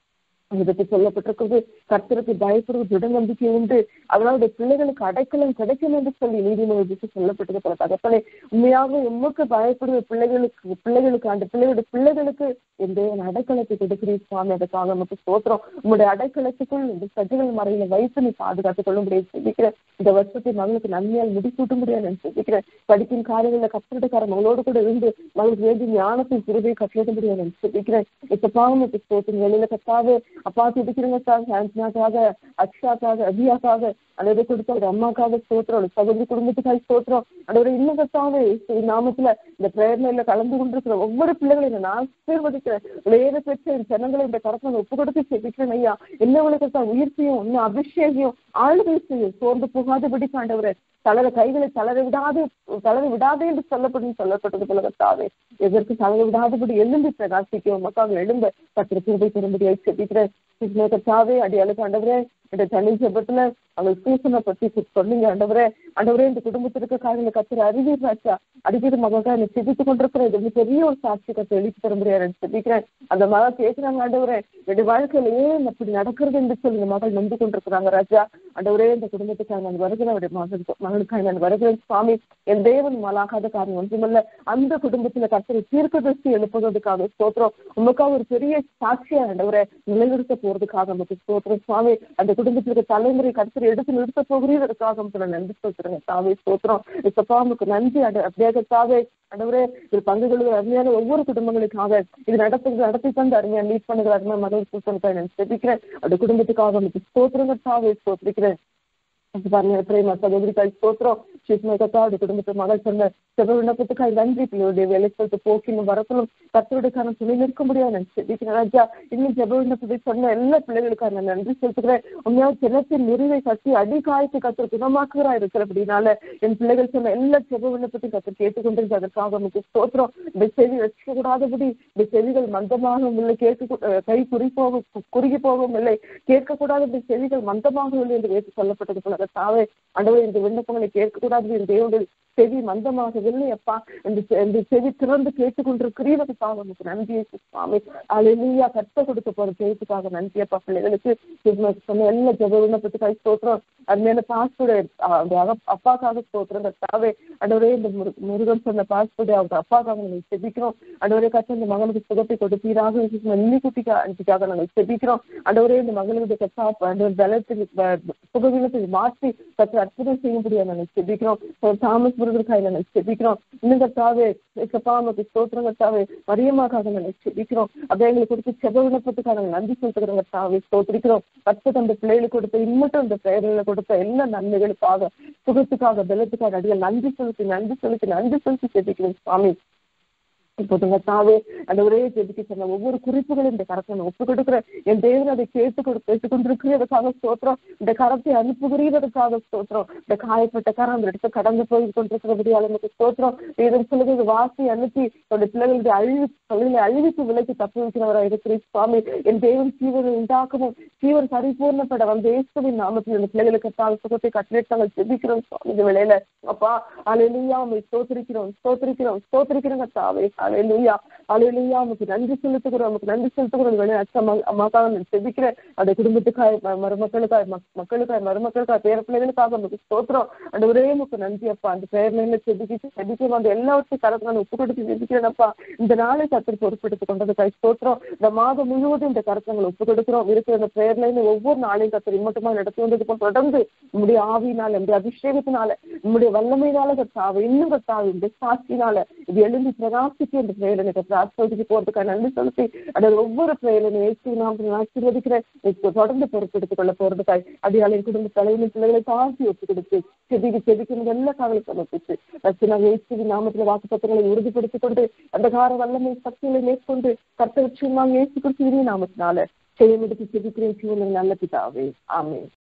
இதற்கு சொல்லப்பட்டிருக்கிறது கர்த்தருக்கு பயப்படுவது திட நம்பிக்கை உண்டு அதனால பிள்ளைகளுக்கு அடைக்கலம் கிடைக்கும் என்று சொல்லி நீதிமன்றத்துக்கு சொல்லப்பட்டது பல தகப்பனை உண்மையாக உமக்கு பயப்படுவது பிள்ளைகளுக்கு பிள்ளைகளுக்கு அந்த பிள்ளைகளுடைய பிள்ளைகளுக்கு எந்த அடைக்கலத்தை கொடுக்கிறீர் சுவாமி அதுக்காக நமக்கு சோத்திரம் உங்களுடைய அடைக்கலத்துக்குள் இந்த சஜிகள் மறையில வைத்து நீ பாதுகாத்துக் கொள்ள முடியாது சிந்திக்கிறேன் இந்த வருஷத்தை மகளுக்கு நன்மையால் முடிசூட்ட முடியாது நான் சிந்திக்கிறேன் படிக்கும் காரியங்களில் கத்திரிடக்கார மகளோடு கூட இருந்து மகளுக்கு வேண்டிய ஞானத்தை திருவியை கட்டிட முடியாது நான் சிந்திக்கிறேன் இப்ப பாவத்துக்கு சோத்திரம் வெளியில கத்தாது அப்பா துடிக்கிறவங்க சாந்தினாக்காக அக்ஷாக்காக அபியாக்காக அல்லது கொடுத்த ஒரு அம்மாக்காக ஸ்தோத்திரம் ஒரு சகோதரி குடும்பத்துக்காக ஸ்தோத்திரம் அந்த இன்னும் கத்தாவே நாமத்துல இந்த பிரேரணையில கலந்து கொண்டிருக்கிற ஒவ்வொரு பிள்ளைகளையும் நான் ஆசீர்வதிக்கிறேன் வேறு பெற்ற என் ஜனங்களை இந்த கரத்தில் ஒப்பு கொடுத்து செபிக்கிறேன் ஐயா என்னவளுக்கு தான் உயிர்த்தையும் இன்னும் அபிஷேகையும் ஆளுகை செய்யும் சோர்ந்து போகாதபடி காண்டவரை தளர கைகளை தளர விடாது தளர விடாதே என்று சொல்லப்படும் சொல்லப்பட்டது போல கத்தாவே எதற்கு தளர விடாதபடி எழுந்து பிரகாசிக்கும் மக்கள் எழும்ப பத்திர கிருபை பெறும்படியாய் செபிக்கிறேன் கத்தாவே அடி அழுக்கு ஆண்டவரே இந்த தனி ஜபத்துல அவங்க சூசனை பத்தி சொன்னீங்க ஆண்டவரே ஆண்டவரே இந்த குடும்பத்திற்கு காரியங்களை கத்துற அறிவீர் ராஜா அடிக்கடி மகா என்னை சிதித்து கொண்டிருக்கிற இது பெரிய ஒரு சாட்சி கத்தை எழுதி தர முடியாது சிந்திக்கிறேன் அந்த மகள் கேட்கிறாங்க ஆண்டவரே என்னுடைய வாழ்க்கையில ஏன் அப்படி நடக்கிறது என்று சொல்லி இந்த மகள் நம்பி கொண்டிருக்கிறாங்க ராஜா ஆண்டவரே இந்த குடும்பத்துக்காக நான் வருகிறேன் அவருடைய மகனுக்கு மகனுக்காக நான் வருகிறேன் சுவாமி என் தேவன் மலாகாத காரியம் ஒன்றுமல்ல அந்த குடும்பத்துல கத்தரை தீர்க்க திருஷ்டி எழுப்புவதற்காக ஸ்தோத்திரம் உமக்காக ஒரு பெரிய சாட்சியா ஆண்டவரை நிலைநிறுத்த போறதுக்காக நமக்கு ஸ்தோத்திரம் சுவாமி அந்த குடும்பத்திற்கு தலைமுறை கருத்து எடுத்து நிறுத்த போகிறீர்களுக்காக நான் நன்றி சொல்றேன் தாவே ஸ்தோத்திரம் இப்பப்பா நமக்கு நன்றி அட அப்படியாக தாவே அடவரே இது பங்குகளுக்கு அருமையான ஒவ்வொரு குடும்பங்களுக்காக இது நடத்துகிறது நடத்தி தந்து அருமையான லீட் பண்ணுகிற அருமையான மகள் கூட்டத்தை நான் செபிக்கிறேன் அந்த குடும்பத்துக்காக நமக்கு ஸ்தோத்திரங்கள் தாவே ஸ்தோத்திரிக்கிறேன் பாருங்க பிரேமா சகோதரிக்காய் ஸ்தோத்திரம் சிஸ்மகத்தா அவருடைய குடும்பத்தை மகள் சொன்ன செவ விண்ணப்பத்துக்காய் நன்றி பிள்ளையுடைய வேலைக்கு போக்கினும் வரத்திலும் கத்தருடைய காரணம் துணை நிற்க முடியாது நான் செபிக்கிறேன் ராஜா இன்னும் ஜெப விண்ணப்பத்தை சொன்ன எல்லா பிள்ளைகளுக்காக நான் நன்றி செலுத்துகிறேன் உண்மையாக ஜனத்தின் நிறைவை கட்டி அடி காயத்தை கத்தர் குணமாக்குகிறா இருக்கிறபடினால என் பிள்ளைகள் சொன்ன எல்லா ஜெப விண்ணப்பத்தையும் கத்தர் கேட்டுக்கொண்டிருக்கு அதற்காக நமக்கு ஸ்தோத்திரம் இந்த செவி வச்சுக்கூடாதபடி இந்த செவிகள் மந்தமாகவும் இல்லை கேட்க கை குறி போக குறுகி போகவும் இல்லை கேட்கக்கூடாத இந்த செவிகள் மந்தமாகவும் இல்லை என்று வேறு சொல்லப்பட்டது போல தாவே ஆண்டவர் இந்த விண்ணப்பங்களை கேட்கக்கூடாது என் தேவனுடைய செவி மந்தமாகவில்லை அப்பா இந்த செவி திறந்து கேட்டுக்கொண்டிருக்கிறீர்களுக்காக நமக்கு நன்றியை சுவாமி அலையா கத்த கொடுக்க போற ஜெயத்துக்காக நன்றி அப்பா பிள்ளைகளுக்கு சொன்ன எல்லா ஜெப விண்ணப்பத்துக்காக ஸ்தோத்திரம் அது மேல பாஸ்போர்ட் அப்பாக்காக ஸ்தோத்திரம் தாவே அடவரே இந்த முருகன் சொன்ன பாஸ்போர்ட் அவங்க அப்பாக்காக நாங்கள் செபிக்கிறோம் அடவரே கற்று இந்த மகனுக்கு சுகத்தை கொடுப்பீராக நெல்லிக்குட்டிக்கு அனுப்பிக்காக நாங்கள் செபிக்கிறோம் அடவரே இந்த மகளுடைய கத்தா பலத்தில் சுகவீனத்தை மாற்றி கற்று அற்புதம் செய்ய முடியாது நாங்கள் செபிக்கிறோம் தாமஸ் முருகனுக்காக நாங்கள் செபிக்கிறோம் இன்னும் கத்தாவே கப்பா நமக்கு ஸ்தோத்திரம் கத்தாவே மரியமாக்காக நாங்கள் செபிக்கிறோம் அப்படியே எங்களுக்கு கொடுத்து செப விண்ணப்பத்துக்காக நாங்கள் நன்றி சொல்லுகிறோம் கத்தாவே ஸ்தோத்திரிக்கிறோம் கற்று அந்த பிள்ளைகளுக்கு கொடுத்த இம்மட்டும் அந்த பெயர்களை கொடுத்த எல்லா நன்மைகளுக்காக சுகத்துக்காக பலத்துக்காக அடியில் நன்றி செலுத்தி நன்றி செலுத்தி நன்றி செலுத்தி செபிக்கிறேன் சுவாமி இப்போதுங்க தாவே அந்த ஒரே ஜெபிக்க சொன்ன ஒவ்வொரு குறிப்புகளும் இந்த கரத்தை நான் ஒப்பு கொடுக்குறேன் என் தேவன் அதை கேட்டு கொடு கேட்டுக் கொண்டிருக்கிறதுக்காக ஸ்தோத்திரம் இந்த கரத்தை அனுப்புகிறீர்களுக்காக ஸ்தோத்திரம் இந்த காயப்பட்ட கரம் அந்த இடத்தை கடந்து போய் கொண்டிருக்கிறபடியால் எனக்கு ஸ்தோத்திரம் இதன் சொல்லுகிறது வாசி அனுப்பி என்னுடைய பிள்ளைகளுடைய அழிவு தொழிலை அழிவுக்கு விலைக்கு தப்பி வைக்கிறவராக இருக்கிறேன் சுவாமி என் தேவன் ஜீவனை உண்டாக்கவும் ஜீவன் பரிபூர்ணப்பட வந்து இயேசுவின் நாமத்தில் இந்த பிள்ளைகளுக்கு தால் சுகத்தை கட்டளையிட்டு நாங்கள் ஜெபிக்கிறோம் சுவாமி இந்த வேளையில அப்பா அலையிலுயா உண்மை ஸ்தோத்திரிக்கிறோம் ஸ்தோத்திரிக்கிறோம் ஸ்தோத்திரிக்கிறோங்க தாவே அலையிலுயா அலையிலுயா உமக்கு நன்றி செலுத்துகிறோம் உமக்கு நன்றி செலுத்துகிறோம் வேலை அச்சம் அம்மாக்காக நான் செபிக்கிறேன் அந்த குடும்பத்துக்காய் மருமக்களுக்காய் மக்களுக்காய் மருமக்களுக்காய் பேர பிள்ளைகளுக்காக நமக்கு ஸ்தோத்திரம் அந்த ஒரே முக்கு நன்றி அப்பா அந்த பெயர் மேல செபிக்கிட்டு செபிக்கும் அந்த எல்லாவற்றையும் கலந்து நான் ஒப்பு கொடுத்து செபிக்கிறேன் அப்பா இந்த நாளை கத்திரி பொறுப்பெடுத்துக் கொண்டதுக்காய் ஸ்தோத்திரம் இந்த மாதம் முழுவதும் இந்த கருத்தங்களை ஒப்பு கொடுக்கிறோம் இருக்கிற அந்த பெயர்ல ஒவ்வொரு நாளையும் கத்திரி மட்டுமா நடத்தி வந்தது போல் தொடர்ந்து நம்முடைய ஆவியினால நம்முடைய அபிஷேகத்தினால நம்முடைய வல்லமையினால கத்தாவை இன்னும் கத்தாவை இந்த சாட்சியினால இது எழுந்து பிரகாசிக்க இந்த பிரேரணை ஆஸ்வதிக்கு போறதுக்காக நன்றி செலுத்தி அதாவது ஒவ்வொரு பிரேரணை ஏற்று நாம் ஆசீர்வதிக்கிறேன் தொடர்ந்து பொறுப்பெடுத்துக் கொள்ள போறதுக்காய் அதிகாலை குடும்ப தலைவலின் பிள்ளைகளை தாழ்த்தி ஒப்பு கொடுத்து செதிக்கு செதிக்கு எல்லா காவலை சமர்ப்பிச்சு ரச்சனாக இயேசுவி நாமத்தில் வாக்குப்பத்திரங்களை உறுதிப்படுத்திக் கொண்டு அந்த கார வல்லமை சக்திகளை மேற்கொண்டு கர்த்த விஷயமாக இயேசு குறித்து நாமத்தினால செய்ய முடித்து செதிக்கிறேன் நல்ல பிதாவே ஆமே